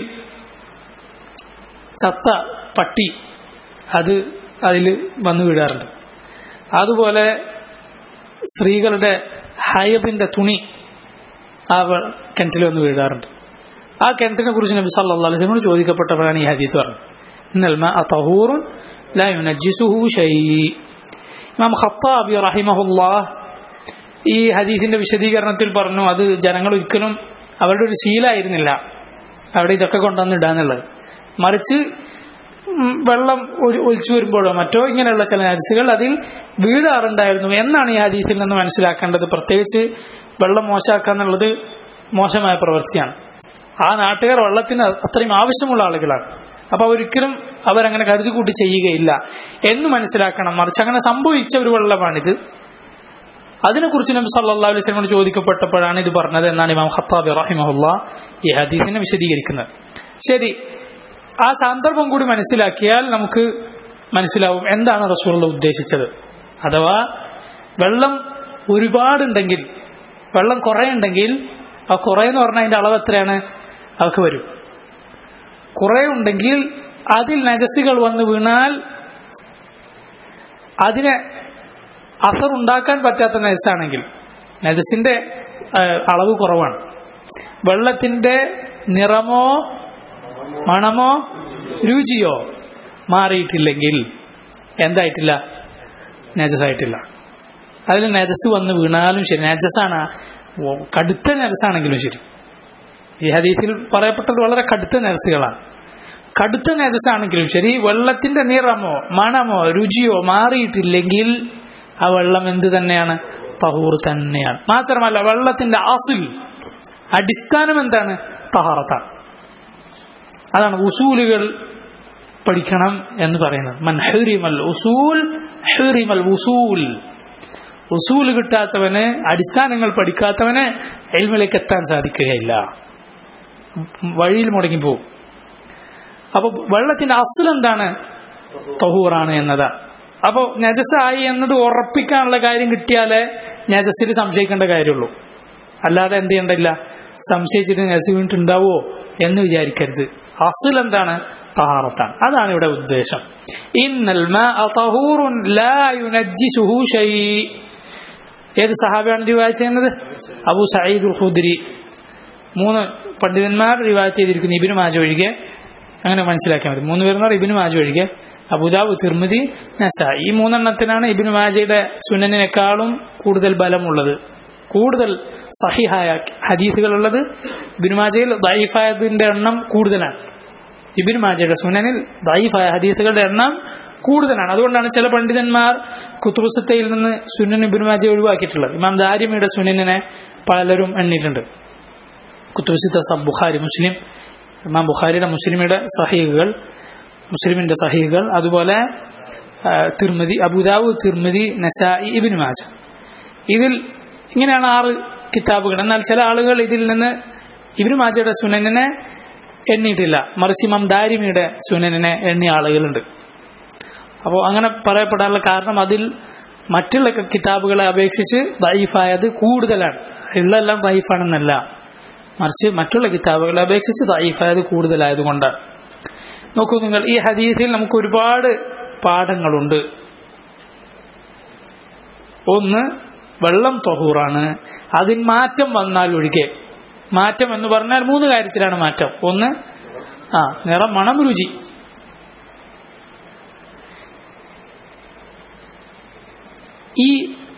ചത്ത പട്ടി അത് അതിൽ വന്നു വീഴാറുണ്ട് അതുപോലെ സ്ത്രീകളുടെ ഹയതിന്റെ തുണി ആ കിണറ്റിൽ വന്ന് വീഴാറുണ്ട് ആ കിണറ്റിനെ കുറിച്ച് നബി സല്ലല്ലാഹു അലൈഹി വസല്ലം ചോദിക്കപ്പെട്ടപ്പോഴാണ് ഈ ഹദീസ് പറഞ്ഞത് ഇന്നൽ മാ തഹൂറുൻ ലാ യുനജ്ജിസുഹു ഷൈ ഇമാം ഖത്താബി റഹിമഹുല്ലാഹ് ഈ ഹദീസിന്റെ വിശദീകരണത്തിൽ പറഞ്ഞു അത് ജനങ്ങൾ ഒരിക്കലും അവരുടെ ഒരു ശീലമായിരുന്നില്ല അവിടെ ഇതൊക്കെ കൊണ്ടുവന്നിടാന്നുള്ളത് മറിച്ച് വെള്ളം ഒലിച്ചു വരുമ്പോഴോ മറ്റോ ഇങ്ങനെയുള്ള ചില നജസുകൾ അതിൽ വീഴാറുണ്ടായിരുന്നു എന്നാണ് ഈ ഹദീസിൽ നിന്ന് മനസ്സിലാക്കേണ്ടത് പ്രത്യേകിച്ച് വെള്ളം മോശമാക്കുക എന്നുള്ളത് മോശമായ പ്രവൃത്തിയാണ് ആ നാട്ടുകാർ വെള്ളത്തിന് അത്രയും ആവശ്യമുള്ള ആളുകളാണ് അപ്പൊ ഒരിക്കലും അവരങ്ങനെ കരുതി കൂട്ടി ചെയ്യുകയില്ല എന്ന് മനസ്സിലാക്കണം മറിച്ച് അങ്ങനെ സംഭവിച്ച ഒരു വെള്ളമാണിത് അതിനെക്കുറിച്ച് നബി സല്ലല്ലാഹു അലൈഹി വസല്ലം ചോദിക്കപ്പെട്ടപ്പോഴാണ് ഇത് പറഞ്ഞത് എന്നാണ് ഇമാം ഖത്താബി റഹിമഹുല്ല ഈ ഹദീസിനെ വിശദീകരിക്കുന്നത് ശരി ആ സന്ദർഭം കൂടി മനസ്സിലാക്കിയാൽ നമുക്ക് മനസ്സിലാവും എന്താണ് റസൂലുള്ള ഉദ്ദേശിച്ചത് അഥവാ വെള്ളം ഒരുപാടുണ്ടെങ്കിൽ വെള്ളം കുറേ ഉണ്ടെങ്കിൽ ആ കുറേ എന്ന് പറഞ്ഞാൽ അതിന്റെ അളവ് എത്രയാണ് അതൊക്കെ വരും കുറേ ഉണ്ടെങ്കിൽ അതിൽ നജസ്സുകൾ വന്ന് വീണാൽ അതിനെ അസർ ഉണ്ടാക്കാൻ പറ്റാത്ത നജസ്സാണെങ്കിൽ നജസിന്റെ അളവ് കുറവാണ് വെള്ളത്തിന്റെ നിറമോ മണമോ രുചിയോ മാറിയിട്ടില്ലെങ്കിൽ എന്തായിട്ടില്ല നജസായിട്ടില്ല അതിൽ നജസ് വന്ന് വീണാലും ശരി നജസാണ് കടുത്ത നജസാണെങ്കിലും ശരി ഈ ഹദീസിൽ പറയപ്പെട്ടത് വളരെ കടുത്ത നജസുകളാണ് കടുത്ത നജസാണെങ്കിലും ശരി വെള്ളത്തിന്റെ നിറമോ മണമോ രുചിയോ മാറിയിട്ടില്ലെങ്കിൽ ആ വെള്ളം എന്ത് തന്നെയാണ് തഹൂർ തന്നെയാണ് മാത്രമല്ല വെള്ളത്തിന്റെ അസിൽ അടിസ്ഥാനം എന്താണ് തഹാറത്താണ് അതാണ് ഉസൂലുകൾ പഠിക്കണം എന്ന് പറയുന്നത് മൻ ഹുരിമൽ ഉസൂൽ ഹുരിമൽ ഉസൂൽ ഉസൂൽ കിട്ടാത്തവന് അടിസ്ഥാനങ്ങൾ പഠിക്കാത്തവന് എൽമിലേക്ക് എത്താൻ സാധിക്കുകയില്ല വഴിയിൽ മുടങ്ങിപ്പോവും അപ്പൊ വെള്ളത്തിന്റെ അസൽ എന്താണ് തഹൂറാണ് എന്നതാണ് അപ്പോൾ നജസായി എന്നത് ഉറപ്പിക്കാനുള്ള കാര്യം കിട്ടിയാലേ നജസിൽ സംശയിക്കേണ്ട കാര്യമുള്ളൂ അല്ലാതെ എന്ത് ചെയ്യണ്ടില്ല സംശയിച്ചിട്ട് നജസ് വീണിട്ടുണ്ടാവോ എന്ന് വിചാരിക്കരുത് അസൽ എന്താണ് തഹാറത്താണ് അതാണ് ഇവിടെ ഉദ്ദേശം ഇന്നൽ ഏത് സഹാബിയാണ് റിവായത്ത് ചെയ്യുന്നത് അബു സയ്യിദ് ഖുദ്രി മൂന്ന് പണ്ഡിതന്മാർ റിവായത്ത് ചെയ്തിരിക്കുന്നു ഇബിന് മാജ ഒഴികെ അങ്ങനെ മനസ്സിലാക്കിയാൽ മതി മൂന്ന് പേരെന്ന് ഇബിന് മാജ ഒഴികെ അബുദാബ് തിർമിതി നസ ഈ മൂന്നെണ്ണത്തിനാണ് ഇബിന് മാജയുടെ സുനനിനേക്കാളും കൂടുതൽ ബലമുള്ളത് കൂടുതൽ സഹിഹായ ഹദീസുകളുള്ളത് ഇബിന് മാജയിൽ ദൈഫായതിന്റെ എണ്ണം കൂടുതലാണ് ഇബിൻ മാജയുടെ സുനനിൽ ദൈഫായ ഹദീസുകളുടെ എണ്ണം കൂടുതലാണ് അതുകൊണ്ടാണ് ചില പണ്ഡിതന്മാർ കുത്തുബുസത്തയിൽ നിന്ന് സുനൻ ഇബിൻ മാജ ഒഴിവാക്കിയിട്ടുള്ളത് ഇമാം ദാരിമിയുടെ സുനനിനെ പലരും എണ്ണിയിട്ടുണ്ട് കുത്തുബുസിത്ത സബ് ബുഖാരി മുസ്ലിം ഇമാം ബുഖാരിയുടെ മുസ്ലിമിയുടെ സഹീഖുകൾ മുസ്ലിമിന്റെ സഹീഖുകൾ അതുപോലെ തിർമതി അബുദാവു തിർമതി നസായി ഇബിൻ മാജ ഇതിൽ ഇങ്ങനെയാണ് ആറ് കിതാബുകൾ എന്നാൽ ചില ആളുകൾ ഇതിൽ നിന്ന് ഇബിൻ മാജയുടെ സുനനിനെ എണ്ണിയിട്ടില്ല മറിച്ച് ഇമാം ദാരിമിയുടെ സുനനിനെ എണ്ണിയ ആളുകളുണ്ട് അപ്പോൾ അങ്ങനെ പറയപ്പെടാനുള്ള കാരണം അതിൽ മറ്റുള്ള കിതാബുകളെ അപേക്ഷിച്ച് ദൈഫായത് കൂടുതലാണ് ഉള്ളെല്ലാം ദൈഫാണെന്നല്ല മറിച്ച് മറ്റുള്ള കിതാബുകളെ അപേക്ഷിച്ച് ദൈഫായത് കൂടുതലായതുകൊണ്ട് നോക്കൂ നിങ്ങൾ ഈ ഹദീസിൽ നമുക്ക് ഒരുപാട് പാഠങ്ങളുണ്ട് ഒന്ന് വെള്ളം തൊഹൂറാണ് അതിന് മാറ്റം വന്നാൽ ഒഴികെ മാറ്റം എന്ന് പറഞ്ഞാൽ മൂന്ന് കാര്യത്തിലാണ് മാറ്റം ഒന്ന് ആ നിറം മണം രുചി ഈ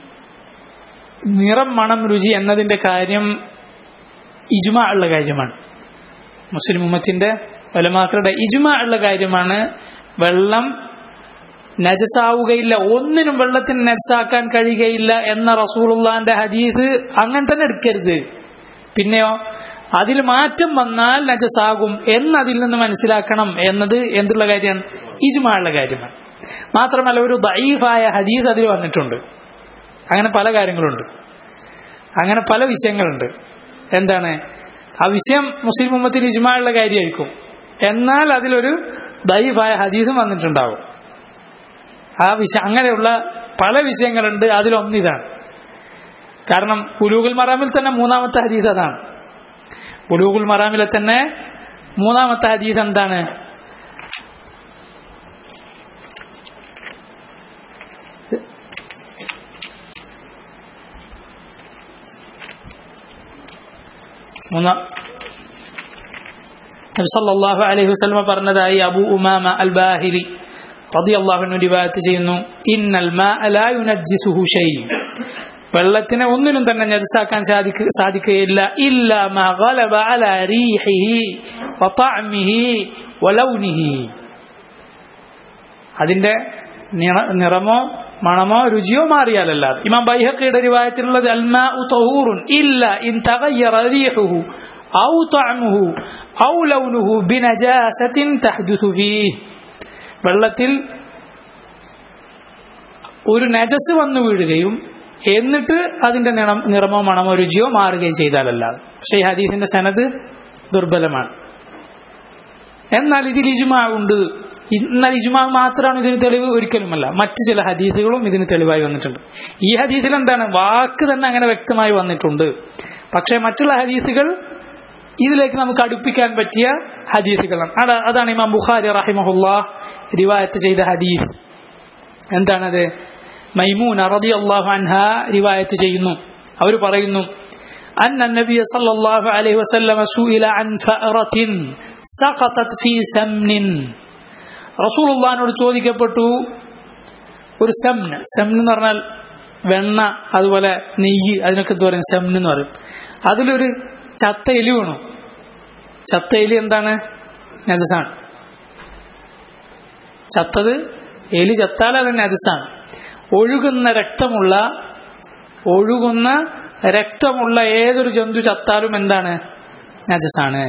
നിറം മണം രുചി എന്നതിന്റെ കാര്യം ഇജുമ ഉള്ള കാര്യമാണ് മുസ്ലിം ഉമ്മത്തിന്റെ വലമാക്കളുടെ ഇജുമ ഉള്ള കാര്യമാണ് വെള്ളം നജസാവുകയില്ല ഒന്നിനും വെള്ളത്തിന് നജസാക്കാൻ കഴിയുകയില്ല എന്ന റസൂലുള്ളാന്റെ ഹദീസ് അങ്ങനെ തന്നെ എടുക്കരുത് പിന്നെയോ അതിൽ മാറ്റം വന്നാൽ നജസാകും എന്നതിൽ നിന്ന് മനസ്സിലാക്കണം എന്നത് എന്തുള്ള കാര്യമാണ് ഇജുമായുള്ള കാര്യമാണ് മാത്രമല്ല ഒരു ദൈഫായ ഹദീസ് അതിൽ വന്നിട്ടുണ്ട് അങ്ങനെ പല കാര്യങ്ങളുണ്ട് അങ്ങനെ പല വിഷയങ്ങളുണ്ട് എന്താണ് ആ വിഷയം മുസ്ലിം ഉമ്മത്തിന് ഇജ്മായുള്ള കാര്യമായിരിക്കും എന്നാൽ അതിലൊരു ദൈഫായ ഹദീസും വന്നിട്ടുണ്ടാവും ആ വിഷയം അങ്ങനെയുള്ള പല വിഷയങ്ങളുണ്ട് അതിലൊന്നിതാണ് കാരണം ഉലൂഗുൽ മറാമിൽ തന്നെ മൂന്നാമത്തെ ഹദീസ് അതാണ് ഉലൂഗുൽ മറാമിലെ തന്നെ മൂന്നാമത്തെ ഹദീസ് എന്താണ് മൂന്നാം സല്ലല്ലാഹു അലൈഹി വസല്ലം പറഞ്ഞതായി അബൂ ഉമാമ അൽ ബാഹിലി റളിയല്ലാഹു അൻഹു റിവായത്ത് ചെയ്യുന്നു ഇന്നൽ മാഅ ലാ യുനജ്ജിസുഹു ഷൈ വെള്ളത്തിനെ ഒന്നിനും തന്നെ നജസാക്കാൻ സാധിക്കുകയില്ല ഇല്ല മാ ഗലബ അലാ റീഹിഹി വതഅമിഹി വലൗനിഹി അതിന്റെ നിറമോ മണമോ രുചിയോ മാറിയാലല്ലാതെ ഇമാം ബൈഹഖിയുടെ റിവായത്തിലുള്ളത് അൽമാഉ തഹൂറുൻ ഇല്ല ഇൻ തഗയ്യറ റീഹുഹു ഔ തഅമുഹു ഔ ലൗനുഹു ബിനജാസത്തിൻ തഹ്ദുസു ഫീഹ് വെള്ളത്തിൽ ഒരു നജസ് വന്നു വീഴുകയും എന്നിട്ട് അതിന്റെ നിറം നിറമോ മണമോ രുചിയോ മാറുകയും ചെയ്താലല്ലാതെ പക്ഷേ ഈ ഹദീസിന്റെ സനത് ദുർബലമാണ് എന്നാൽ ഇതിൽ ഇജുമാ ഉണ്ട് എന്നാൽ ഇജുമാ മാത്രമാണ് ഇതിന് തെളിവ് ഒരിക്കലുമല്ല മറ്റു ചില ഹദീസുകളും ഇതിന് തെളിവായി വന്നിട്ടുണ്ട് ഈ ഹദീസിൽ എന്താണ് വാക്ക് തന്നെ അങ്ങനെ വ്യക്തമായി വന്നിട്ടുണ്ട് പക്ഷേ മറ്റുള്ള ഹദീസുകൾ ഇതിലേക്ക് നമുക്ക് അടുപ്പിക്കാൻ പറ്റിയ ഹദീസുകളാണ് അതാ അതാണ് ഇമാം ബുഖാരി റഹിമഹുല്ല റിവായത്ത് ചെയ്ത ഹദീസ് എന്താണത് മൈമൂന റളിയല്ലാഹു അൻഹ റിവായത്ത് ചെയ്യുന്നു അവർ പറയുന്നു أن النبي صلى الله عليه وسلم سئل عن فأرة سقطت في سمن رسول الله നോട് ചോദിക്കപ്പെട്ടു ഒരു സെമ്ന് സെമ്ന് എന്ന് പറഞ്ഞാൽ വെണ്ണ അതുപോലെ നെയ്യ് അതിനൊക്കെ എന്ത് പറയും സെമ്ന് എന്ന് പറയും അതിലൊരു ചത്ത എലി വീണു ചത്ത എലി എന്താണ് നജസാണ് ചത്തത് എലി ചത്താൽ അത് നജസാണ് ഒഴുകുന്ന രക്തമുള്ള ഒഴുകുന്ന രക്തമുള്ള ഏതൊരു ജന്തു ചത്താലും എന്താണ് നജസാണ്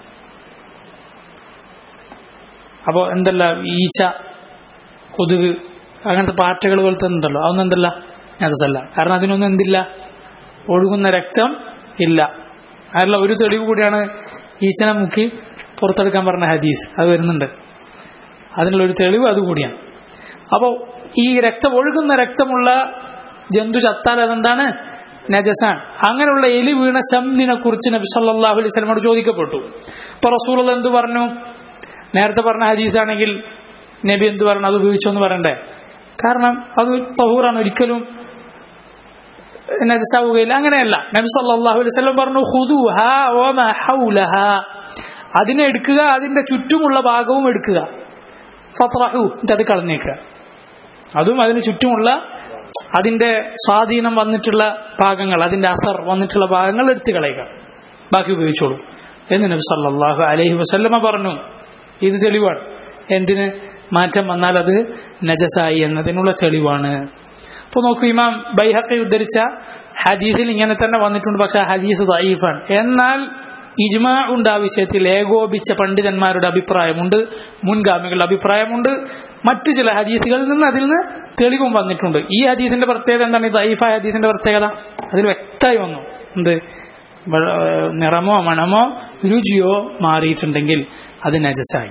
അപ്പോൾ എന്തല്ല ഈച്ച കൊതുക് അങ്ങനത്തെ പാറ്റകൾ പോലത്തെ ഉണ്ടല്ലോ അതൊന്നും എന്തല്ല നജസല്ല കാരണം അതിനൊന്നും എന്തില്ല ഒഴുകുന്ന രക്തം ഇല്ല അതല്ല ഒരു തെളിവ് കൂടിയാണ് ഈച്ചനെ മുക്കി പുറത്തെടുക്കാൻ പറഞ്ഞ ഹദീസ് അത് വരുന്നുണ്ട് അതിനുള്ള ഒരു തെളിവ് അതുകൂടിയാണ് അപ്പോൾ ഈ രക്തം ഒഴുകുന്ന രക്തമുള്ള ജന്തു ചത്താൽ അതെന്താണ് നജസാൻ അങ്ങനെയുള്ള എലി വീണ ശംനിനെ കുറിച്ച് നബി സല്ലല്ലാഹു അലൈഹി വസല്ലമയോട് ചോദിക്കപ്പെട്ടു അപ്പൊ റസൂൽ എന്ത് പറഞ്ഞു നേരത്തെ പറഞ്ഞ ഹദീസാണെങ്കിൽ നബി എന്ത് പറഞ്ഞു അത് ഉപയോഗിച്ചോന്ന് പറയണ്ടേ കാരണം അത് തഹൂറാണ് ഒരിക്കലും നജസാവുകയില്ല അങ്ങനെയല്ല നബി സല്ലല്ലാഹു അലൈഹി വസല്ലം പറഞ്ഞു ഖുദൂഹാ വമാ ഹൗലഹാ അതിനെ എടുക്കുക അതിന്റെ ചുറ്റുമുള്ള ഭാഗവും എടുക്കുക ഫത്രഹു എന്നിട്ട് അത് കളഞ്ഞേക്കുക അതും അതിന് ചുറ്റുമുള്ള അതിന്റെ സ്വാധീനം വന്നിട്ടുള്ള ഭാഗങ്ങൾ അതിന്റെ അസർ വന്നിട്ടുള്ള ഭാഗങ്ങൾ എടുത്തു കളയുക ബാക്കി ഉപയോഗിച്ചോളൂ എന്ന് നബി സല്ലല്ലാഹു അലൈഹി വസല്ലമ പറഞ്ഞു ഇത് തെളിവാണ് എന്തിന് മാറ്റം വന്നാൽ അത് നജസായി എന്നതിനുള്ള തെളിവാണ് അപ്പോൾ നോക്കൂ ഇമാം ബൈഹഖി ഉദ്ധരിച്ച ഹദീസിൽ ഇങ്ങനെ തന്നെ വന്നിട്ടുണ്ട് പക്ഷെ ഹദീസ് ദഈഫാണ് എന്നാൽ ഇജ്മാ ഉണ്ട് ആ വിഷയത്തിൽ ഏകോപിച്ച പണ്ഡിതന്മാരുടെ അഭിപ്രായമുണ്ട് മുൻഗാമികളുടെ അഭിപ്രായമുണ്ട് മറ്റു ചില ഹദീസുകളിൽ നിന്ന് അതിൽ നിന്ന് തെളിവും വന്നിട്ടുണ്ട് ഈ ഹദീസിന്റെ പ്രത്യേകത എന്താണ് ഈ ദൈഫായ ഹദീസിന്റെ പ്രത്യേകത അതിൽ വ്യക്തമായി വന്നു എന്ത് നിറമോ മണമോ രുചിയോ മാറിയിട്ടുണ്ടെങ്കിൽ അത് നജസായി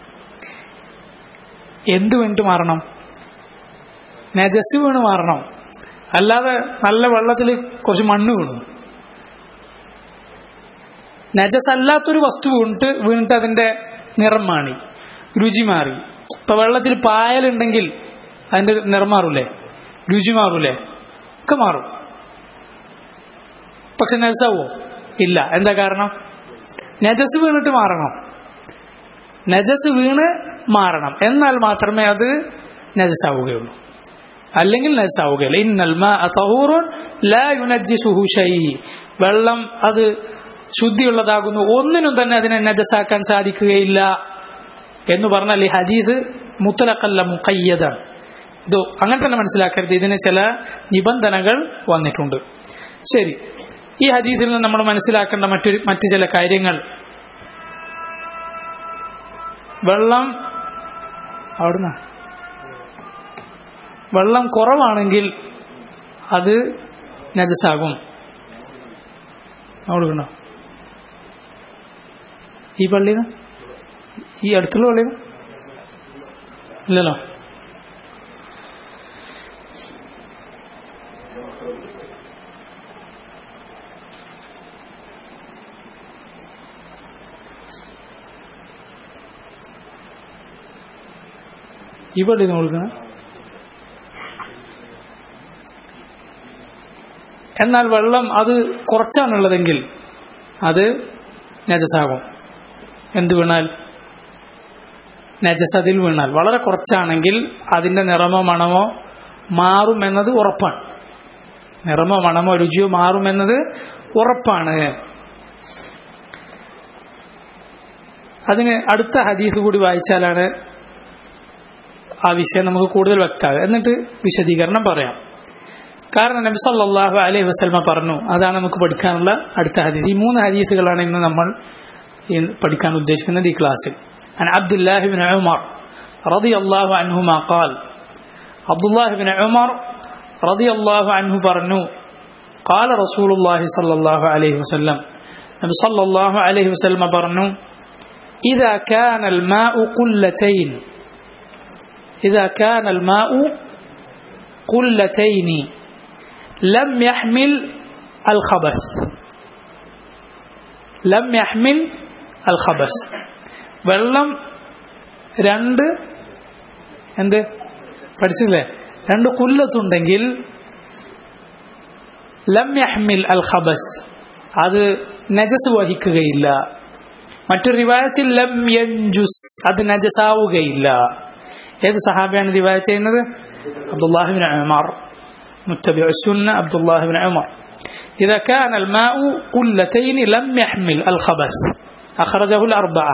എന്തു വേണ്ടി മാറണം നജസ് വീണ് മാറണം അല്ലാതെ നല്ല വെള്ളത്തിൽ കുറച്ച് മണ്ണ് വീണു നജസ് അല്ലാത്തൊരു വസ്തു വീണിട്ട് വീണിട്ട് അതിന്റെ നിറം മാറി രുചി മാറി ഇപ്പൊ വെള്ളത്തിൽ പായലുണ്ടെങ്കിൽ അതിന്റെ നിറം മാറൂലേ രുചി മാറൂലേ ഒക്കെ മാറും പക്ഷെ നജസാവോ ഇല്ല എന്താ കാരണം നജസ് വീണിട്ട് മാറണം നജസ് വീണ് മാറണം എന്നാൽ മാത്രമേ അത് നജസാവുകയുള്ളൂ അല്ലെങ്കിൽ നജസാവുകയില്ല ഇന്നൽ ലാ യുനജ്ജിസുഹു ഷൈ വെള്ളം അത് ശുദ്ധിയുള്ളതാകുന്നു ഒന്നിനും തന്നെ അതിനെ നജസാക്കാൻ സാധിക്കുകയില്ല എന്ന് പറഞ്ഞാൽ ഈ ഹദീസ് മുത്തലക്കല്ല മുക്കയ്യതാണ് ഇത് അങ്ങനെ തന്നെ മനസ്സിലാക്കരുത് ഇതിന് ചില നിബന്ധനകൾ വന്നിട്ടുണ്ട് ശരി ഈ ഹദീസിൽ നിന്ന് നമ്മൾ മനസ്സിലാക്കേണ്ട മറ്റൊരു മറ്റു ചില കാര്യങ്ങൾ വെള്ളം അവിടുന്ന് വെള്ളം കുറവാണെങ്കിൽ അത് നജസാകും അവിടെ കണ്ടോ ഈ പള്ളിയിൽ ഈ അടുത്തുള്ള പള്ളിയിൽ ഇല്ലല്ലോ ഈ പള്ളിയിൽ കൊടുക്കണം എന്നാൽ വെള്ളം അത് കുറച്ചാണുള്ളതെങ്കിൽ അത് നജസാകും എന്ത് വീണാൽ നജസ് അതിൽ വീണാൽ വളരെ കുറച്ചാണെങ്കിൽ അതിന്റെ നിറമോ മണമോ മാറുമെന്നത് ഉറപ്പാണ് നിറമോ മണമോ രുചിയോ മാറുമെന്നത് ഉറപ്പാണ് അതിന് അടുത്ത ഹദീസ് കൂടി വായിച്ചാലാണ് ആ വിഷയം നമുക്ക് കൂടുതൽ വ്യക്തമാകുക എന്നിട്ട് വിശദീകരണം പറയാം കാരണം നബി സല്ലല്ലാഹു അലൈഹി വസല്ലമ പറഞ്ഞു അതാണ് നമുക്ക് പഠിക്കാനുള്ള അടുത്ത ഹദീസ് ഈ മൂന്ന് ഹദീസുകളാണ് ഇന്ന് നമ്മൾ ഈ പഠിക്കാൻ ഉദ്ദേശിക്കുന്നത് ഈ ക്ലാസ്സിൽ عن عبد الله بن عمر رضي الله عنهما قال عبد الله بن عمر رضي الله عنه പറഞ്ഞു قال رسول الله صلى الله عليه وسلم نبي صلى الله عليه وسلم പറഞ്ഞു إذا كان الماء قلتين إذا كان الماء قلتين لم يحمل الخبث لم يحمل الخبث വെള്ളം രണ്ട് എന്ത് പഠിച്ചില്ലേ രണ്ട് കുല്ലത്തുണ്ടെങ്കിൽ ലം യഹ്മിൽ അൽ ഖബസ് അത് നജസ് വഹിക്കുകയില്ല മറ്റൊരു റിവായത്തിൽ ലം യൻജുസ് അത് നജസാവുകയില്ല ഏത് സഹാബിയാണ് റിവായ ചെയ്യുന്നത് അബ്ദുല്ലാഹിബിൻ ഉമർ متبع السنة عبد الله بن عمر إذا كان الماء قلتين لم يحمل الخبث أخرجه الأربعة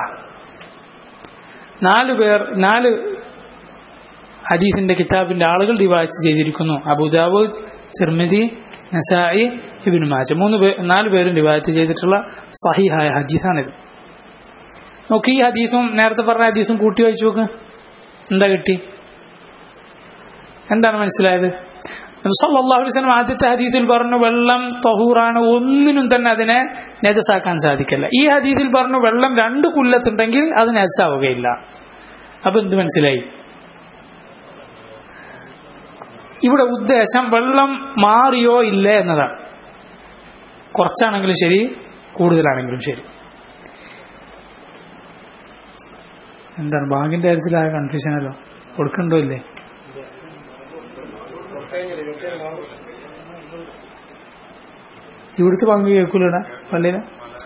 നാല് പേർ നാല് ഹദീസിന്റെ കിതാബിന്റെ ആളുകൾ റിവായത്ത് ചെയ്തിരിക്കുന്നു അബുദാബൂദ് തിർമിതി നസായി ഇബിൻ മാജ മൂന്ന് പേർ നാല് പേരും റിവായത്ത് ചെയ്തിട്ടുള്ള സഹിഹായ ഹദീസാണിത് നോക്ക് ഈ ഹദീസും നേരത്തെ പറഞ്ഞ ഹദീസും കൂട്ടി വായിച്ചു നോക്ക് എന്താ കിട്ടി എന്താണ് മനസ്സിലായത് സല്ലല്ലാഹു അലൈഹി വസല്ലം ആദ്യത്തെ ഹദീസിൽ പറഞ്ഞു വെള്ളം തഹൂറാണ് ഒന്നിനും തന്നെ അതിനെ നജസാക്കാൻ സാധിക്കില്ല ഈ ഹദീസിൽ പറഞ്ഞു വെള്ളം രണ്ട് കുല്ലത്തുണ്ടെങ്കിൽ അത് നജസാവുകയില്ല അപ്പൊ എന്ത് മനസ്സിലായി ഇവിടെ ഉദ്ദേശം വെള്ളം മാറിയോ ഇല്ലേ എന്നതാണ് കുറച്ചാണെങ്കിലും ശരി കൂടുതലാണെങ്കിലും ശരി എന്താണ് ബാങ്കിന്റെ കാര്യത്തിലായ കൺഫ്യൂഷനല്ലോ കൊടുക്കണ്ടോ ഇല്ലേ ഇവിടുത്തെ പങ്ക് കേൾക്കൂലടാ പള്ളിയിലെ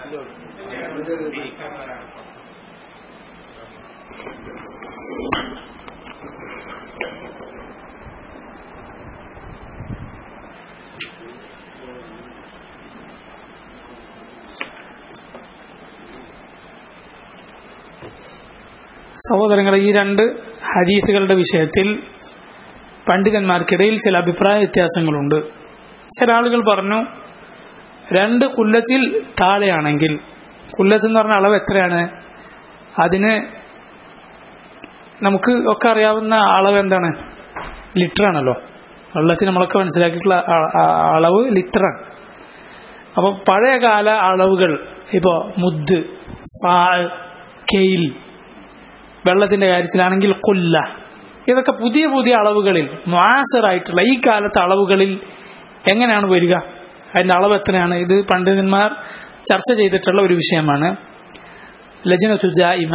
സഹോദരങ്ങളെ ഈ രണ്ട് ഹദീസുകളുടെ വിഷയത്തിൽ പണ്ഡിതന്മാർക്കിടയിൽ ചില അഭിപ്രായ വ്യത്യാസങ്ങളുണ്ട് ചില ആളുകൾ പറഞ്ഞു രണ്ട് കുല്ലത്തിൽ താഴെയാണെങ്കിൽ കുല്ലത്ത് എന്ന് പറഞ്ഞ അളവ് എത്രയാണ് അതിന് നമുക്ക് ഒക്കെ അറിയാവുന്ന അളവ് എന്താണ് ലിറ്റർ ആണല്ലോ വെള്ളത്തിന് നമ്മളൊക്കെ മനസ്സിലാക്കിയിട്ടുള്ള അ- അ- അളവ് ലിറ്ററാണ് അപ്പോൾ പഴയകാല അളവുകൾ ഇപ്പോൾ മുദ് സാ കെയിൽ വെള്ളത്തിന്റെ കാര്യത്തിലാണെങ്കിൽ കൊല്ല ഇതൊക്കെ പുതിയ പുതിയ അളവുകളിൽ മാസറായിട്ടുള്ള ഈ കാലത്തെ അളവുകളിൽ എങ്ങനെയാണ് വരിക അതിന്റെ അളവ് എത്രയാണ് ഇത് പണ്ഡിതന്മാർ ചർച്ച ചെയ്തിട്ടുള്ള ഒരു വിഷയമാണ് ലജനത്തു ജായിമ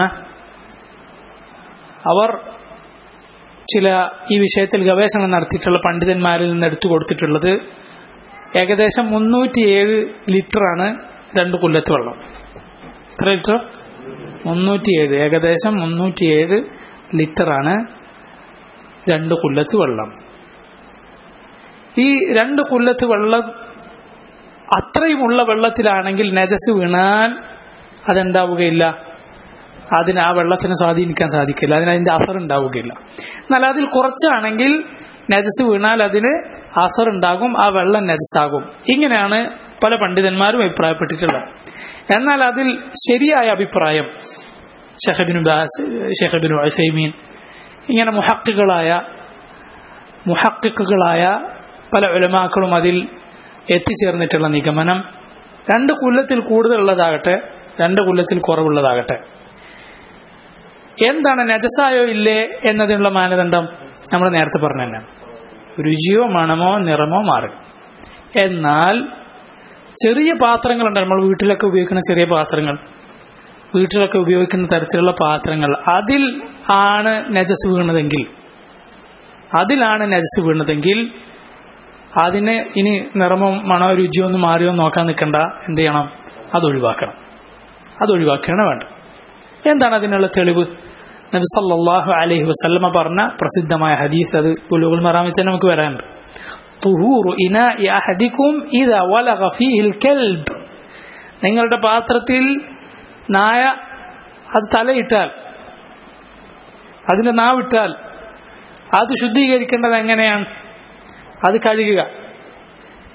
അവർ ചില ഈ വിഷയത്തിൽ ഗവേഷണം നടത്തിയിട്ടുള്ള പണ്ഡിതന്മാരിൽ നിന്ന് എടുത്തു കൊടുത്തിട്ടുള്ളത് ഏകദേശം മുന്നൂറ്റിയേഴ് ലിറ്ററാണ് രണ്ട് കൊല്ലത്ത് വെള്ളം എത്ര ലിറ്റർ മുന്നൂറ്റിയേഴ് ഏകദേശം മുന്നൂറ്റിയേഴ് ലിറ്ററാണ് രണ്ട് കുല്ലത്ത് വെള്ളം ഈ രണ്ട് കുല്ലത്ത് വെള്ളം അത്രയുമുള്ള വെള്ളത്തിലാണെങ്കിൽ നജസ് വീണാൽ അതെന്താവുകയില്ല അതിന് ആ വെള്ളത്തിനെ സ്വാധീനിക്കാൻ സാധിക്കില്ല അതിന് അതിന്റെ അസർ ഉണ്ടാവുകയില്ല എന്നാൽ അതിൽ കുറച്ചാണെങ്കിൽ നജസ് വീണാൽ അതിന് അസർ ഉണ്ടാകും ആ വെള്ളം നജസാകും ഇങ്ങനെയാണ് പല പണ്ഡിതന്മാരും അഭിപ്രായപ്പെട്ടിട്ടുള്ളത് എന്നാൽ അതിൽ ശരിയായ അഭിപ്രായം ഷെഹബിനു ബാസ് ഷെഹബിനു അസൈമീൻ ഇങ്ങനെ മുഹക്കുകളായ മുഹക്കുകളായ പല ഉലമാക്കളും അതിൽ എത്തിച്ചേർന്നിട്ടുള്ള നിഗമനം രണ്ട് കുല്ലത്തിൽ കൂടുതലുള്ളതാകട്ടെ രണ്ട് കുല്ലത്തിൽ കുറവുള്ളതാകട്ടെ എന്താണ് നജസായോ ഇല്ലേ എന്നതിനുള്ള മാനദണ്ഡം നമ്മൾ നേരത്തെ പറഞ്ഞു തന്നെ രുചിയോ മണമോ നിറമോ മാറും എന്നാൽ ചെറിയ പാത്രങ്ങളുണ്ട് നമ്മൾ വീട്ടിലൊക്കെ ഉപയോഗിക്കുന്ന ചെറിയ പാത്രങ്ങൾ വീട്ടിലൊക്കെ ഉപയോഗിക്കുന്ന തരത്തിലുള്ള പാത്രങ്ങൾ അതിൽ ആണ് നജസ് വീണതെങ്കിൽ അതിലാണ് നജസ് വീണതെങ്കിൽ അതിന് ഇനി നിറമോ മണോ രുചിയോ ഒന്നും മാറിയോ നോക്കാൻ നിൽക്കണ്ട എന്ത് ചെയ്യണം അത് ഒഴിവാക്കണം അത് ഒഴിവാക്കുകയാണ് വേണ്ടത് എന്താണ് അതിനുള്ള തെളിവ് നബി സല്ലല്ലാഹു അലൈഹി വസല്ലമ പറഞ്ഞ പ്രസിദ്ധമായ ഹദീസ് അത് പുലുകൾ മറാമിച്ച് തന്നെ നമുക്ക് വരാനുണ്ട് തുഹൂറു ഇനാഇ അഹദിക്കും ഇദാ വലഗ ഫീഹിൽ കൽബ് നിങ്ങളുടെ പാത്രത്തിൽ നായ അത് തലയിട്ടാൽ അതിന്റെ നാവിട്ടാൽ അത് ശുദ്ധീകരിക്കേണ്ടത് എങ്ങനെയാണ് അത് കഴുകുക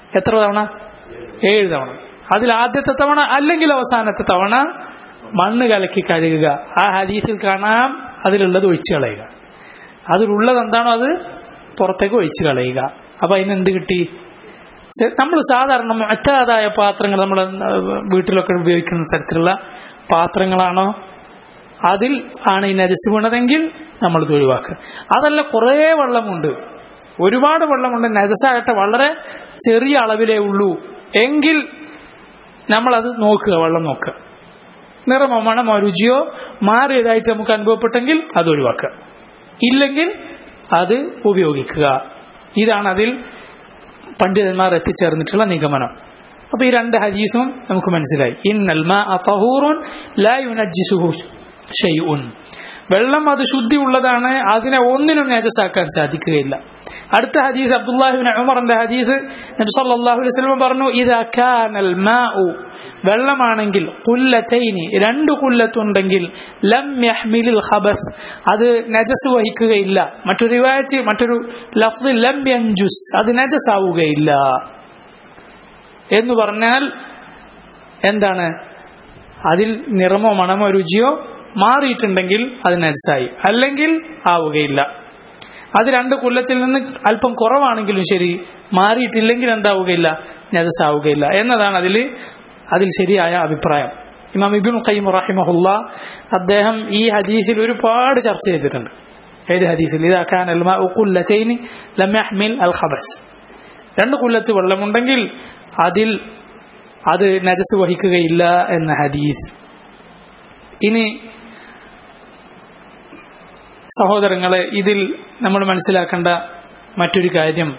എത്ര തവണ ഏഴ് തവണ അതിൽ ആദ്യത്തെ തവണ അല്ലെങ്കിൽ അവസാനത്തെ തവണ മണ്ണ് കലക്കി കഴുകുക ആ ഹദീസിൽ കാണാം അതിലുള്ളത് ഒഴിച്ചു കളയുക അതിലുള്ളത് എന്താണോ അത് പുറത്തേക്ക് ഒഴിച്ചു കളയുക അപ്പൊ അതിന് എന്ത് കിട്ടി നമ്മൾ സാധാരണ മറ്റാതായ പാത്രങ്ങൾ നമ്മൾ വീട്ടിലൊക്കെ ഉപയോഗിക്കുന്ന തരത്തിലുള്ള പാത്രങ്ങളാണോ അതിൽ ആണ് ഈ നരസ് വീണതെങ്കിൽ നമ്മളിത് ഒഴിവാക്കുക അതല്ല കുറേ വെള്ളമുണ്ട് ഒരുപാട് വെള്ളമുണ്ട് നജസാകട്ടെ വളരെ ചെറിയ അളവിലേ ഉള്ളൂ എങ്കിൽ നമ്മളത് നോക്കുക വെള്ളം നോക്കുക നിറമോ മണമോ രുചിയോ മാറിയതായിട്ട് നമുക്ക് അനുഭവപ്പെട്ടെങ്കിൽ അത് ഒഴിവാക്കുക ഇല്ലെങ്കിൽ അത് ഉപയോഗിക്കുക ഇതാണ് അതിൽ പണ്ഡിതന്മാർ എത്തിച്ചേർന്നിട്ടുള്ള നിഗമനം അപ്പൊ ഈ രണ്ട് ഹദീസും നമുക്ക് മനസ്സിലായി ഇന്നൽ ലാ യുനജ്ജിസുഹു ഷൈഉൻ വെള്ളം അത് ശുദ്ധി ഉള്ളതാണ് അതിനെ ഒന്നിനും നജസാക്കാൻ സാധിക്കുകയില്ല അടുത്ത ഹദീസ് അബ്ദുല്ലാഹിബിൻ ഉമറിന്റെ ഹദീസ് നബി സല്ലല്ലാഹു അലൈഹി വസല്ലം പറഞ്ഞു ഇദാ കാനൽ മാഉ വെള്ളമാണെങ്കിൽ കുല്ലത്തൈനി രണ്ട് കുല്ലത്തുണ്ടെങ്കിൽ ലം യഹ്മിലിൽ ഖബസ് അത് നജസ് വഹിക്കുകയില്ല മറ്റൊരു റിവായത്ത് മറ്റൊരു ലഫ്ദ് ലം യൻജുസ് അത് നജസ് ആവുകയില്ല എന്ന് പറഞ്ഞാൽ എന്താണ് അതിൽ നിറമോ മണമോ രുചിയോ മാറിയിട്ടുണ്ടെങ്കിൽ അത് നജസായി അല്ലെങ്കിൽ ആവുകയില്ല അത് രണ്ട് കൊല്ലത്തിൽ നിന്ന് അല്പം കുറവാണെങ്കിലും ശരി മാറിയിട്ടില്ലെങ്കിൽ എന്താവുകയില്ല നജസാവുകയില്ല എന്നതാണ് അതിൽ അതിൽ ശരിയായ അഭിപ്രായം ഇമാം ഇബിൻ ഖയ്യിം റഹിമഹുല്ല അദ്ദേഹം ഈ ഹദീസിൽ ഒരുപാട് ചർച്ച ചെയ്തിട്ടുണ്ട് ഏത് ഹദീസിൽ ഇതാക്കാൻ അൽ ഖബസ് രണ്ട് കൊല്ലത്ത് വെള്ളമുണ്ടെങ്കിൽ അതിൽ അത് നജസ് വഹിക്കുകയില്ല എന്ന ഹദീസ് ഇനി സഹോദരങ്ങളെ ഇതിൽ നമ്മൾ മനസ്സിലാക്കേണ്ട മറ്റൊരു കാര്യം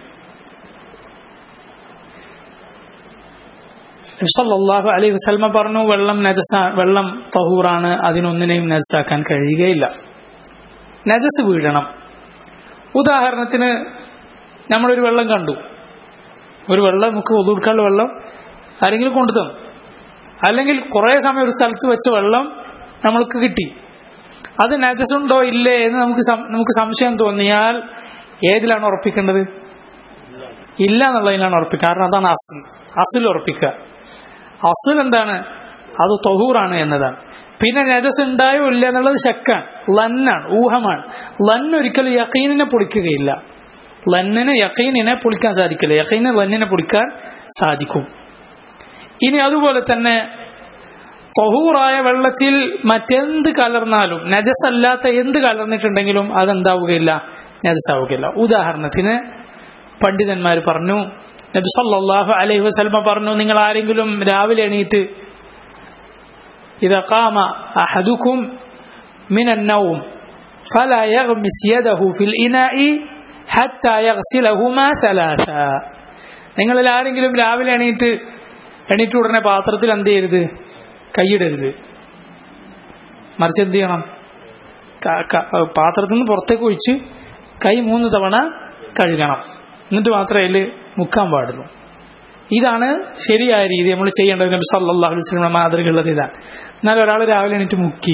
സല്ലല്ലാഹു അലൈഹി വസല്ലമ പറഞ്ഞു വെള്ളം നജസ വെള്ളം തഹൂറാണ് അതിനൊന്നിനെയും നജസാക്കാൻ കഴിയുകയില്ല നജസ് വീഴണം ഉദാഹരണത്തിന് നമ്മളൊരു വെള്ളം കണ്ടു ഒരു വെള്ളം നമുക്ക് ഒതുക്കാനുള്ള വെള്ളം ആരെങ്കിലും കൊണ്ടു തന്നു അല്ലെങ്കിൽ കുറേ സമയം ഒരു സ്ഥലത്ത് വെച്ച വെള്ളം നമ്മൾക്ക് കിട്ടി അത് നജസുണ്ടോ ഇല്ലേ എന്ന് നമുക്ക് നമുക്ക് സംശയം തോന്നിയാൽ ഏതിലാണ് ഉറപ്പിക്കേണ്ടത് ഇല്ല എന്നുള്ളതിലാണ് ഉറപ്പിക്കുക കാരണം അതാണ് അസിൽ അസിൽ ഉറപ്പിക്കുക അസിൽ എന്താണ് അത് തൊഹൂറാണ് എന്നതാണ് പിന്നെ നജസ് ഉണ്ടായോ ഇല്ല എന്നുള്ളത് ശക്കാണ് ലന്നാണ് ഊഹമാണ് ലന്ന് ഒരിക്കലും യക്കീനിനെ പൊളിക്കുകയില്ല ലന്നിന് യക്കീനിനെ പൊളിക്കാൻ സാധിക്കില്ല യക്കീന് ലന്നിനെ പൊളിക്കാൻ സാധിക്കും ഇനി അതുപോലെ തന്നെ തൊഹൂറായ വെള്ളത്തിൽ മറ്റെന്ത് കലർന്നാലും നജസല്ലാത്ത എന്ത് കലർന്നിട്ടുണ്ടെങ്കിലും അതെന്താവുകയില്ല നജസാവുകയില്ല ഉദാഹരണത്തിന് പണ്ഡിതന്മാർ പറഞ്ഞു നബി സല്ലല്ലാഹു അലൈഹി വസല്ലമ പറഞ്ഞു നിങ്ങൾ ആരെങ്കിലും രാവിലെ എണീറ്റ് إذا قام أحدكم من النوم فلا يغمس يده في الإناء حتى يغسلهما ثلاثا നിങ്ങളിൽ ആരെങ്കിലും രാവിലെ എണീറ്റ് എണീറ്റ് ഉടനെ പാത്രത്തിൽ എന്ത് ചെയ്യരുത് കൈയിടരുത് മറിച്ച് എന്ത് ചെയ്യണം പാത്രത്തിൽ നിന്ന് പുറത്തേക്ക് ഒഴിച്ച് കൈ മൂന്ന് തവണ കഴുകണം എന്നിട്ട് മാത്രമേ അതിൽ മുക്കാൻ പാടുള്ളൂ ഇതാണ് ശരിയായ രീതി നമ്മൾ ചെയ്യേണ്ടത് നബി സല്ലല്ലാഹു അലൈഹി വസല്ലം മാതൃകയുള്ളത് ഇതാണ് എന്നാൽ ഒരാൾ രാവിലെ എണീറ്റ് മുക്കി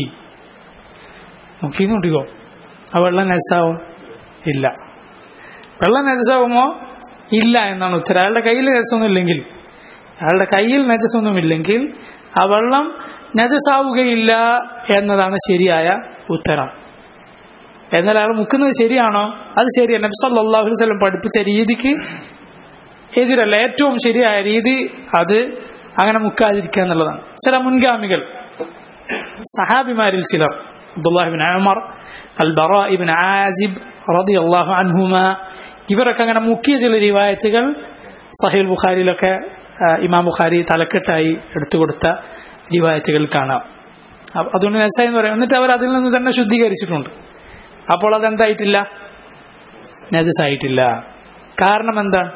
മുക്കി നോട്ടിക്കോ ആ വെള്ളം നജസാവോ ഇല്ല വെള്ളം നജസാവുമോ ഇല്ല എന്നാണ് ഉത്തരം അയാളുടെ കയ്യിൽ നജസൊന്നും ഇല്ലെങ്കിൽ അയാളുടെ കയ്യിൽ നജസൊന്നും ഇല്ലെങ്കിൽ ആ വെള്ളം നജസാവുകയില്ല എന്നതാണ് ശരിയായ ഉത്തരം എന്നാൽ അയാൾ മുക്കുന്നത് ശരിയാണോ അത് ശരിയാണ് നബി സല്ലല്ലാഹു അലൈഹി വസല്ലം പഠിപ്പിച്ച രീതിക്ക് എതിരല്ല ഏറ്റവും ശരിയായ രീതി അത് അങ്ങനെ മുക്കാതിരിക്കുക എന്നുള്ളതാണ് ചില മുൻഗാമികൾ സഹാബിമാരിൽ ചിലർ അബ്ദുല്ലാഹിബിൻ അമർ അൽ ബറ ഇബിൻ ആസിബ് റതി അള്ളാഹു അൻഹുമ ഇവരൊക്കെ അങ്ങനെ മുക്കിയ ചില റിവായത്തുകൾ സഹീൽ ബുഖാരിയിലൊക്കെ ഇമാം ബുഖാരി തലക്കെട്ടായി എടുത്തു കൊടുത്ത റിവായത്തുകൾ കാണാം അതുകൊണ്ട് നസായി എന്ന് പറയാം എന്നിട്ട് അവർ അതിൽ നിന്ന് തന്നെ ശുദ്ധീകരിച്ചിട്ടുണ്ട് അപ്പോൾ അതെന്തായിട്ടില്ല നജസായിട്ടില്ല കാരണം എന്താണ്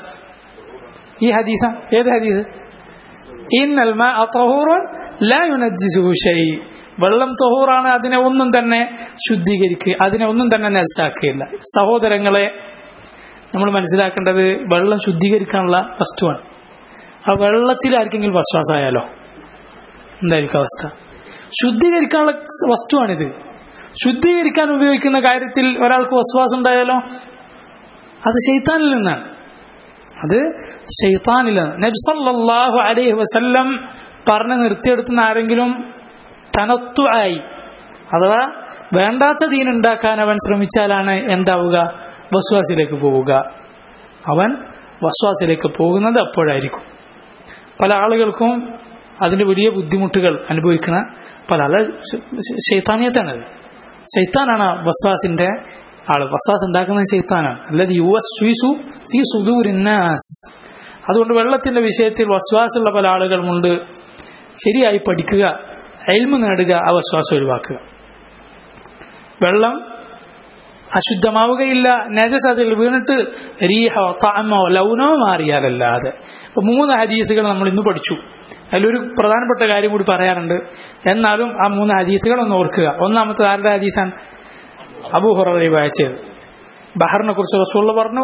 ഈ ഹദീസ ഏത് ഹദീസ് ഇന്നൽ മാഅ തഹൂറുൻ ലാ യുനജ്ജിസുഹു ഷൈ വെള്ളം തഹൂറാണ് അതിനെ ഒന്നും തന്നെ ശുദ്ധീകരിക്കുക അതിനെ ഒന്നും തന്നെ നജസാക്കുകയില്ല സഹോദരങ്ങളെ നമ്മൾ മനസ്സിലാക്കേണ്ടത് വെള്ളം ശുദ്ധീകരിക്കാനുള്ള വസ്തുവാണ് ആ വെള്ളത്തിൽ ആർക്കെങ്കിലും വിശ്വാസമായാലോ എന്തായിരിക്കും അവസ്ഥ ശുദ്ധീകരിക്കാനുള്ള വസ്തുവാണിത് ശുദ്ധീകരിക്കാൻ ഉപയോഗിക്കുന്ന കാര്യത്തിൽ ഒരാൾക്ക് വിശ്വാസം ഉണ്ടായാലോ അത് ശൈത്താനിൽ നിന്നാണ് അത് ഷെയ്ത്താനിലാണ് നബ്സല്ലാഹു അലൈഹി വസല്ലം പറഞ്ഞ് നിർത്തിയെടുത്തുന്ന ആരെങ്കിലും തനത്തു ആയി അഥവാ വേണ്ടാത്ത ദീൻ ഉണ്ടാക്കാൻ അവൻ ശ്രമിച്ചാലാണ് എന്താവുക വസ്വാസിലേക്ക് പോവുക അവൻ വസ്വാസിലേക്ക് പോകുന്നത് അപ്പോഴായിരിക്കും പല ആളുകൾക്കും അതിന്റെ വലിയ ബുദ്ധിമുട്ടുകൾ അനുഭവിക്കുന്ന പല ആള് ശൈത്താനിയത്താണത് ശൈത്താനാണ് വസ്വാസിന്റെ ആള് വസ്വാസ് ഉണ്ടാക്കുന്നത് ശൈത്താനാണ് അല്ലാതെ യു എസ് സ്വീസു ഈ സുദൂരിന്നാസ് അതുകൊണ്ട് വെള്ളത്തിന്റെ വിഷയത്തിൽ വസ്വാസുള്ള പല ആളുകളുമുണ്ട് ശരിയായി പഠിക്കുക എൽമ നേടുക ആ വസ്വാസം ഒഴിവാക്കുക വെള്ളം അശുദ്ധമാവുകയില്ല നജസ് അതിൽ വീണിട്ട് രീഹോ താമോ ലൗനോ മാറിയാലല്ലാതെ അപ്പൊ മൂന്ന് ഹദീസുകൾ നമ്മൾ ഇന്ന് പഠിച്ചു അതിലൊരു പ്രധാനപ്പെട്ട കാര്യം കൂടി പറയാറുണ്ട് എന്നാലും ആ മൂന്ന് ഹദീസുകൾ ഒന്ന് ഓർക്കുക ഒന്നാമത്തെ ആരുടെ ഹദീസാണ് അബൂഹുറ വായിച്ചത് ബഹറിനെ കുറിച്ച് റസൂള്ള പറഞ്ഞു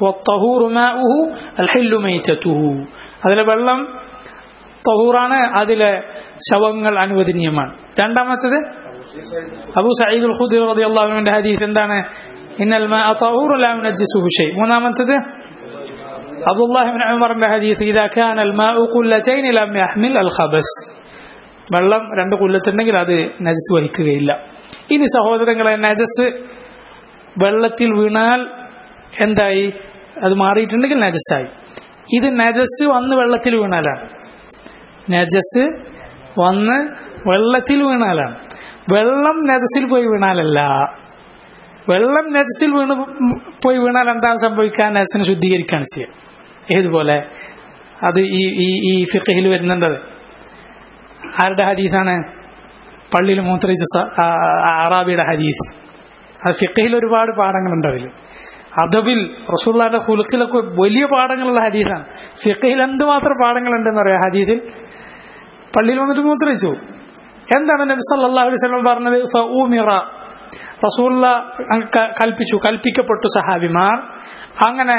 അതിലെ വെള്ളം തഹൂറാണ് അതിലെ ശവങ്ങൾ അനുവദനീയമാണ് രണ്ടാമത്തേത് അബു സയ്യിദ് ഖുദി റളിയല്ലാഹു അൻഹുവിന്റെ ഹദീസ് എന്താണ് ഇന്നൽ മാഅ തഹൂറു ലാ യുനജ്ജിസുഹു ഷൈ മൂന്നാമത്തേത് അബ്ദുല്ലാഹി ഇബ്നു ഉമറിന്റെ ഹദീസ് ഇദാ കാന അൽ മാഉ ഖുല്ലതൈൻ ലം യഹ്മിൽ അൽ ഖബസ് വെള്ളം രണ്ട് കുല്ലത്തുണ്ടെങ്കിൽ അത് നജസ് വഹിക്കുകയില്ല ഇനി സഹോദരങ്ങളെ നജസ് വെള്ളത്തിൽ വീണാൽ എന്തായി അത് മാറിയിട്ടുണ്ടെങ്കിൽ നജസ്സായി ഇത് നജസ് വന്ന് വെള്ളത്തിൽ വീണാലാണ് നജസ് വന്ന് വെള്ളത്തിൽ വീണാലാണ് വെള്ളം നജസിൽ പോയി വീണാലല്ല വെള്ളം നജസിൽ വീണ് പോയി വീണാൽ എന്താണ് സംഭവിക്കുക നജസിനെ ശുദ്ധീകരിക്കുകയാണ് ചെയ്യുക ഏതുപോലെ അത് ഈ ഈ ഈ ഫിഖഹിൽ വരുന്നുണ്ടത് ആരുടെ ഹദീസാണ് പള്ളിയിൽ മൂത്രയിച്ച അറാബിയുടെ ഹദീസ് അത് ഫിഖഹിൽ ഒരുപാട് പാഠങ്ങളുണ്ട് അതിൽ അദബിൽ റസൂള്ളാന്റെ ഹുലുക്കിലൊക്കെ വലിയ പാഠങ്ങളുള്ള ഹദീസാണ് ഫിഖഹിൽ എന്തുമാത്രം പാഠങ്ങളുണ്ടെന്ന് പറയാം ഹദീസിൽ പള്ളിയിൽ വന്നിട്ട് മൂത്രയിച്ചു എന്താണ് നബി സല്ലല്ലാഹു അലൈഹി വസല്ലം പറഞ്ഞത് ഫഊമിറ റസൂലുള്ള കൽപ്പിച്ചു കൽപ്പിക്കപ്പെട്ടു സഹാബിമാർ അങ്ങനെ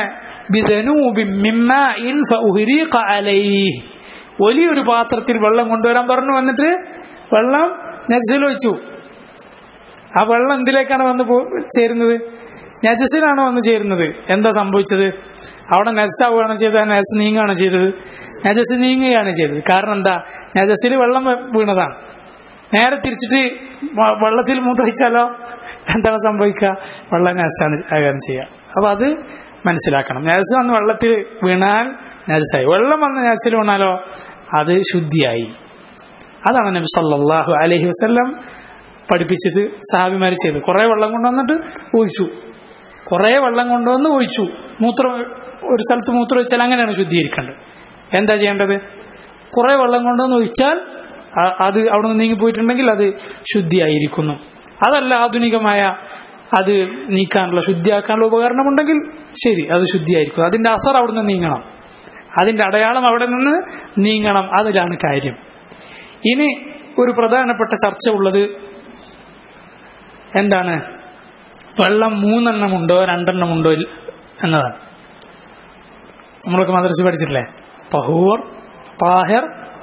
വലിയൊരു പാത്രത്തിൽ വെള്ളം കൊണ്ടുവരാൻ പറഞ്ഞു വന്നിട്ട് വെള്ളം നജസിൽ വെച്ചു ആ വെള്ളം എന്തിലേക്കാണ് വന്ന് ചേരുന്നത് നജസിലാണ് വന്ന് ചേരുന്നത് എന്താ സംഭവിച്ചത് അവിടെ നജസാവുകയാണ് ചെയ്തത് നജസ് നീങ്ങുകയാണ് ചെയ്തത് നജസ് നീങ്ങുകയാണ് ചെയ്തത് കാരണം എന്താ നജസിൽ വെള്ളം വീണതാണ് നേരെ തിരിച്ചിട്ട് വെള്ളത്തിൽ മൂത്രയിച്ചാലോ എന്താണ് സംഭവിക്കുക വെള്ളം നജസാണ് ആകാരം ചെയ്യുക അപ്പൊ അത് മനസ്സിലാക്കണം നജസ് വന്ന് വെള്ളത്തിൽ വീണാൽ നജസായി വെള്ളം വന്ന് നജസിൽ വീണാലോ അത് ശുദ്ധിയായി അതാണ് നബി സല്ലല്ലാഹു അലൈഹി വസല്ലം പഠിപ്പിച്ചിട്ട് സാഹിബിമാർ ചെയ്തു കുറെ വെള്ളം കൊണ്ടുവന്നിട്ട് ഒഴിച്ചു കുറെ വെള്ളം കൊണ്ടുവന്ന് ഒഴിച്ചു മൂത്രം ഒരു സ്ഥലത്ത് മൂത്രം ഒഴിച്ചാൽ അങ്ങനെയാണ് ശുദ്ധീകരിക്കേണ്ടത് എന്താ ചെയ്യേണ്ടത് കുറെ വെള്ളം കൊണ്ടുവന്ന് ഒഴിച്ചാൽ അത് അവിടെ നിന്ന് നീങ്ങി പോയിട്ടുണ്ടെങ്കിൽ അത് ശുദ്ധിയായിരിക്കുന്നു അതല്ല ആധുനികമായ അത് നീക്കാനുള്ള ശുദ്ധിയാക്കാനുള്ള ഉപകരണമുണ്ടെങ്കിൽ ശരി അത് ശുദ്ധിയായിരിക്കും അതിന്റെ അസർ അവിടെ നിന്ന് നീങ്ങണം അതിന്റെ അടയാളം അവിടെ നിന്ന് നീങ്ങണം അതിലാണ് കാര്യം ഇനി ഒരു പ്രധാനപ്പെട്ട ചർച്ച ഉള്ളത് എന്താണ് വെള്ളം മൂന്നെണ്ണമുണ്ടോ രണ്ടെണ്ണമുണ്ടോ എന്നതാണ് നമ്മളൊക്കെ മദ്രസ പഠിച്ചിട്ടില്ലേ തഹൂർ താഹിർ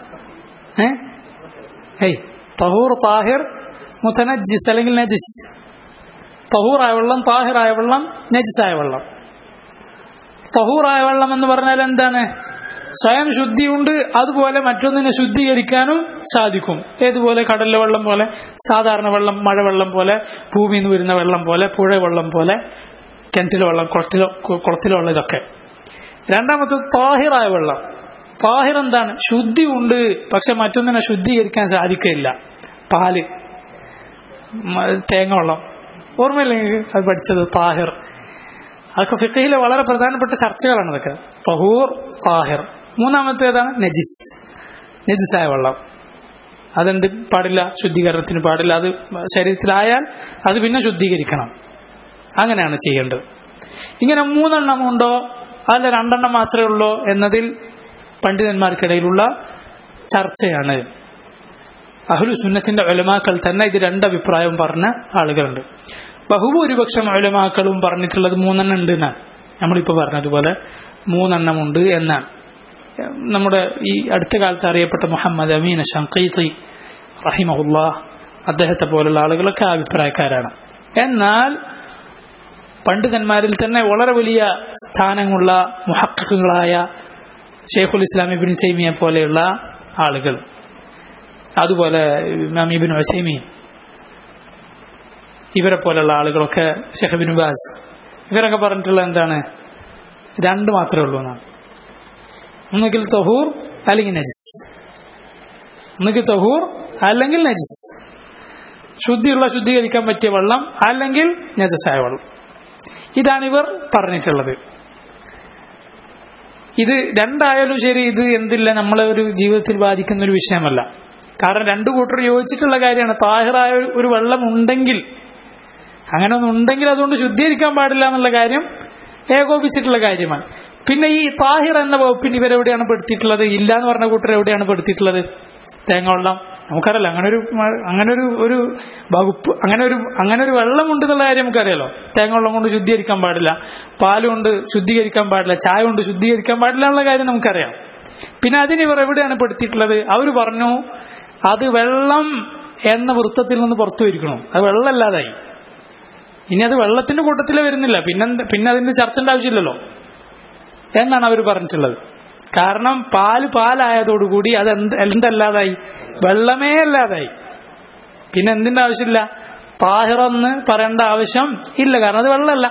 ഏയ് തഹൂർ താഹിർ മുത്തനജിസ് അല്ലെങ്കിൽ നജിസ് തഹൂറായ വെള്ളം താഹിറായ വെള്ളം നജിസായ വെള്ളം തഹൂറായ വെള്ളം എന്ന് പറഞ്ഞാൽ എന്താണ് സ്വയം ശുദ്ധിയുണ്ട് അതുപോലെ മറ്റൊന്നിനെ ശുദ്ധീകരിക്കാനും സാധിക്കും ഏതുപോലെ കടലിലെ വെള്ളം പോലെ സാധാരണ വെള്ളം മഴവെള്ളം പോലെ ഭൂമിയിൽ നിന്ന് വരുന്ന വെള്ളം പോലെ പുഴ വെള്ളം പോലെ കിണറ്റിലെ വെള്ളം കുളത്തിലോ കുളത്തിലോ ഉള്ള ഇതൊക്കെ രണ്ടാമത്തത് താഹിറായ വെള്ളം താഹിർ എന്താണ് ശുദ്ധി ഉണ്ട് പക്ഷെ മറ്റൊന്നിനെ ശുദ്ധീകരിക്കാൻ സാധിക്കില്ല പാല് തേങ്ങ വെള്ളം ഓർമ്മയില്ലേ അത് പഠിച്ചത് താഹിർ അതൊക്കെ ഫിഖയിലെ വളരെ പ്രധാനപ്പെട്ട ചർച്ചകളാണ് അതൊക്കെ തഹൂർ താഹിർ മൂന്നാമത്തേതാണ് നജിസ് നജിസായ വെള്ളം അതെന്ത് പാടില്ല ശുദ്ധീകരണത്തിന് പാടില്ല അത് ശരീരത്തിലായാൽ അത് പിന്നെ ശുദ്ധീകരിക്കണം അങ്ങനെയാണ് ചെയ്യേണ്ടത് ഇങ്ങനെ മൂന്നെണ്ണം ഉണ്ടോ അല്ല രണ്ടെണ്ണം മാത്രമേ ഉള്ളൂ എന്നതിൽ പണ്ഡിതന്മാർക്കിടയിലുള്ള ചർച്ചയാണ് അഹ്ലു സുന്നത്തിന്റെ ഒലമാക്കൾ തന്നെ ഇത് രണ്ടഭിപ്രായം പറഞ്ഞ ആളുകളുണ്ട് ബഹുഭൂരിപക്ഷം ഒലമാക്കളും പറഞ്ഞിട്ടുള്ളത് മൂന്നെണ്ണം ഉണ്ട് എന്നാണ് നമ്മളിപ്പോൾ പറഞ്ഞതുപോലെ മൂന്നെണ്ണമുണ്ട് എന്നാണ് നമ്മുടെ ഈ അടുത്ത കാലത്ത് അറിയപ്പെട്ട മുഹമ്മദ് അമീൻ ഷങ്കീത്തി റഹിമഹുല്ല അദ്ദേഹത്തെ പോലുള്ള ആളുകളൊക്കെ അഭിപ്രായക്കാരാണ് എന്നാൽ പണ്ഡിതന്മാരിൽ തന്നെ വളരെ വലിയ സ്ഥാനമുള്ള മുഹക്കുകളായ ഷെയ്ഖുൽ ഇസ്ലാം ഇബിൻ തൈമിയെ പോലെയുള്ള ആളുകൾ അതുപോലെ ഇമാം ഇബിൻ വസൈമീൻ ഇവരെ പോലെയുള്ള ആളുകളൊക്കെ ഷെഖ് ബിൻ ബാസ് ഇവരൊക്കെ പറഞ്ഞിട്ടുള്ള എന്താണ് രണ്ട് മാത്രമേ ഉള്ളൂ എന്നാണ് ഒന്നുകിൽ തഹൂർ അല്ലെങ്കിൽ നജിസ് ഒന്നുകിൽ തഹൂർ അല്ലെങ്കിൽ നജിസ് ശുദ്ധിയുള്ള ശുദ്ധീകരിക്കാൻ പറ്റിയ വെള്ളം അല്ലെങ്കിൽ നജസായ വെള്ളം ഇതാണ് ഇവർ പറഞ്ഞിട്ടുള്ളത് ഇത് രണ്ടായാലും ശരി ഇത് എന്തില്ല നമ്മളെ ഒരു ജീവിതത്തിൽ ബാധിക്കുന്ന ഒരു വിഷയമല്ല കാരണം രണ്ടു കൂട്ടർ യോജിച്ചിട്ടുള്ള കാര്യമാണ് താഹിറായ ഒരു വെള്ളം ഉണ്ടെങ്കിൽ അങ്ങനെ ഒന്നും ഉണ്ടെങ്കിൽ അതുകൊണ്ട് ശുദ്ധീകരിക്കാൻ പാടില്ല എന്നുള്ള കാര്യം ഏകോപിച്ചിട്ടുള്ള കാര്യമാണ് പിന്നെ ഈ താഹിർ എന്ന വകുപ്പിന് ഇവരെവിടെയാണ് പെടുത്തിയിട്ടുള്ളത് ഇല്ല എന്ന് പറഞ്ഞ കൂട്ടർ എവിടെയാണ് പെടുത്തിയിട്ടുള്ളത് തേങ്ങ വെള്ളം നമുക്കറിയാലോ അങ്ങനെ ഒരു അങ്ങനെ ഒരു ഒരു വകുപ്പ് അങ്ങനെ ഒരു അങ്ങനെ ഒരു വെള്ളം ഉണ്ട് എന്നുള്ള കാര്യം നമുക്കറിയാലോ തേങ്ങ വെള്ളം കൊണ്ട് ശുദ്ധീകരിക്കാൻ പാടില്ല പാല് കൊണ്ട് ശുദ്ധീകരിക്കാൻ പാടില്ല ചായ കൊണ്ട് ശുദ്ധീകരിക്കാൻ പാടില്ല എന്നുള്ള കാര്യം നമുക്കറിയാം പിന്നെ അതിന് ഇവർ എവിടെയാണ് പെടുത്തിയിട്ടുള്ളത് അവർ പറഞ്ഞു അത് വെള്ളം എന്ന വൃത്തത്തിൽ നിന്ന് പുറത്തു വരിക്കണം അത് വെള്ളമല്ലാതായി ഇനി അത് വെള്ളത്തിന്റെ കൂട്ടത്തിലേ വരുന്നില്ല പിന്നെ പിന്നെ അതിന്റെ ചർച്ചന്റെ ആവശ്യമില്ലല്ലോ എന്നാണ് അവർ പറഞ്ഞിട്ടുള്ളത് കാരണം പാല് പാലായതോടുകൂടി അത് എന്ത് എന്തല്ലാതായി വെള്ളമേ അല്ലാതായി പിന്നെ എന്തിന്റെ ആവശ്യമില്ല താഹിറെന്ന് പറയേണ്ട ആവശ്യം ഇല്ല കാരണം അത് വെള്ളമല്ല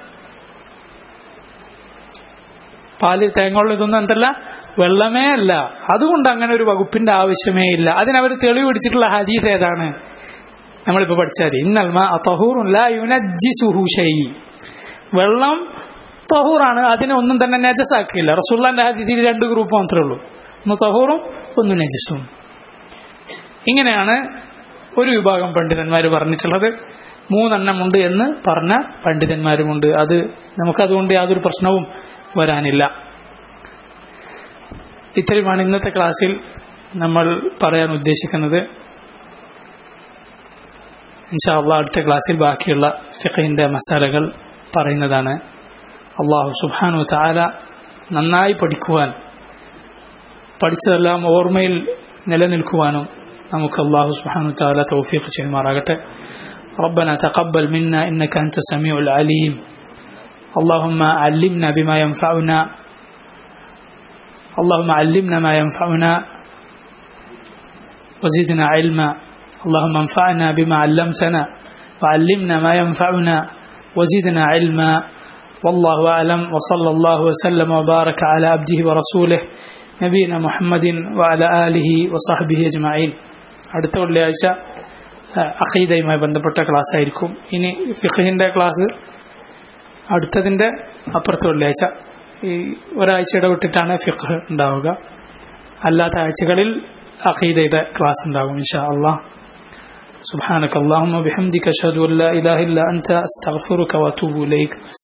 പാല് തേങ്ങയുള്ള ഇതൊന്നും എന്തല്ല വെള്ളമേ അല്ല അതുകൊണ്ട് അങ്ങനെ ഒരു വകുപ്പിന്റെ ആവശ്യമേ ഇല്ല അതിനവർ തെളിവ് പിടിച്ചിട്ടുള്ള ഹദീസ് ഏതാണ് നമ്മളിപ്പോ പഠിച്ചാൽ ഇന്നൽമ വെള്ളം തഹൂറാണ് അതിനെ ഒന്നും തന്നെ നജസാക്കില്ല റസൂള്ളാന്റെ ഹദീസിൽ രണ്ട് ഗ്രൂപ്പ് മാത്രമേ ഉള്ളൂ ഒന്ന് തഹൂറും ഒന്ന് നജസും ഇങ്ങനെയാണ് ഒരു വിഭാഗം പണ്ഡിതന്മാർ പറഞ്ഞിട്ടുള്ളത് മൂന്നെണ്ണമുണ്ട് എന്ന് പറഞ്ഞ പണ്ഡിതന്മാരുമുണ്ട് അത് നമുക്കതുകൊണ്ട് യാതൊരു പ്രശ്നവും വരാനില്ല ഇത്രയുമാണ് ഇന്നത്തെ ക്ലാസ്സിൽ നമ്മൾ പറയാൻ ഉദ്ദേശിക്കുന്നത് ഇൻഷാല്ല അടുത്ത ക്ലാസ്സിൽ ബാക്കിയുള്ള ഫിഖിന്റെ മസാലകൾ പറയുന്നതാണ് അള്ളാഹു സുബാനു താല നന്നായി പഠിക്കുവാൻ പഠിച്ചതെല്ലാം ഓർമ്മയിൽ നിലനിൽക്കുവാനും നമുക്ക് അള്ളാഹു സുബാനു താല തൗഫീഖ് ചെയ്യുമാറാകട്ടെ ربنا تقبل منا إنك أنت السميع العليم اللهم علمنا بما ينفعنا اللهم علمنا ما ينفعنا وزدنا علما اللهم انفعنا بما علمتنا وعلمنا ما ينفعنا وزدنا علما والله أعلم وصلى الله وسلم وبارك على عبده ورسوله نبينا محمد وعلى آله وصحبه أجمعين അടുത്ത വെള്ളിയാഴ്ച അഖീദയുമായി ബന്ധപ്പെട്ട ക്ലാസ് ആയിരിക്കും ഇനി ഫിഖിന്റെ ക്ലാസ് അടുത്തതിന്റെ അപ്പുറത്തെ വെള്ളിയാഴ്ച ഈ ഒരാഴ്ച ഇടവിട്ടിട്ടാണ് ഫിഖ് ഉണ്ടാവുക അല്ലാത്ത ആഴ്ചകളിൽ അഖീദയുടെ ക്ലാസ് ഉണ്ടാകും ഇൻഷാ അള്ളാഹ് سبحانك اللهم وبحمدك أشهد أن لا إله إلا أنت أستغفرك وأتوب إليك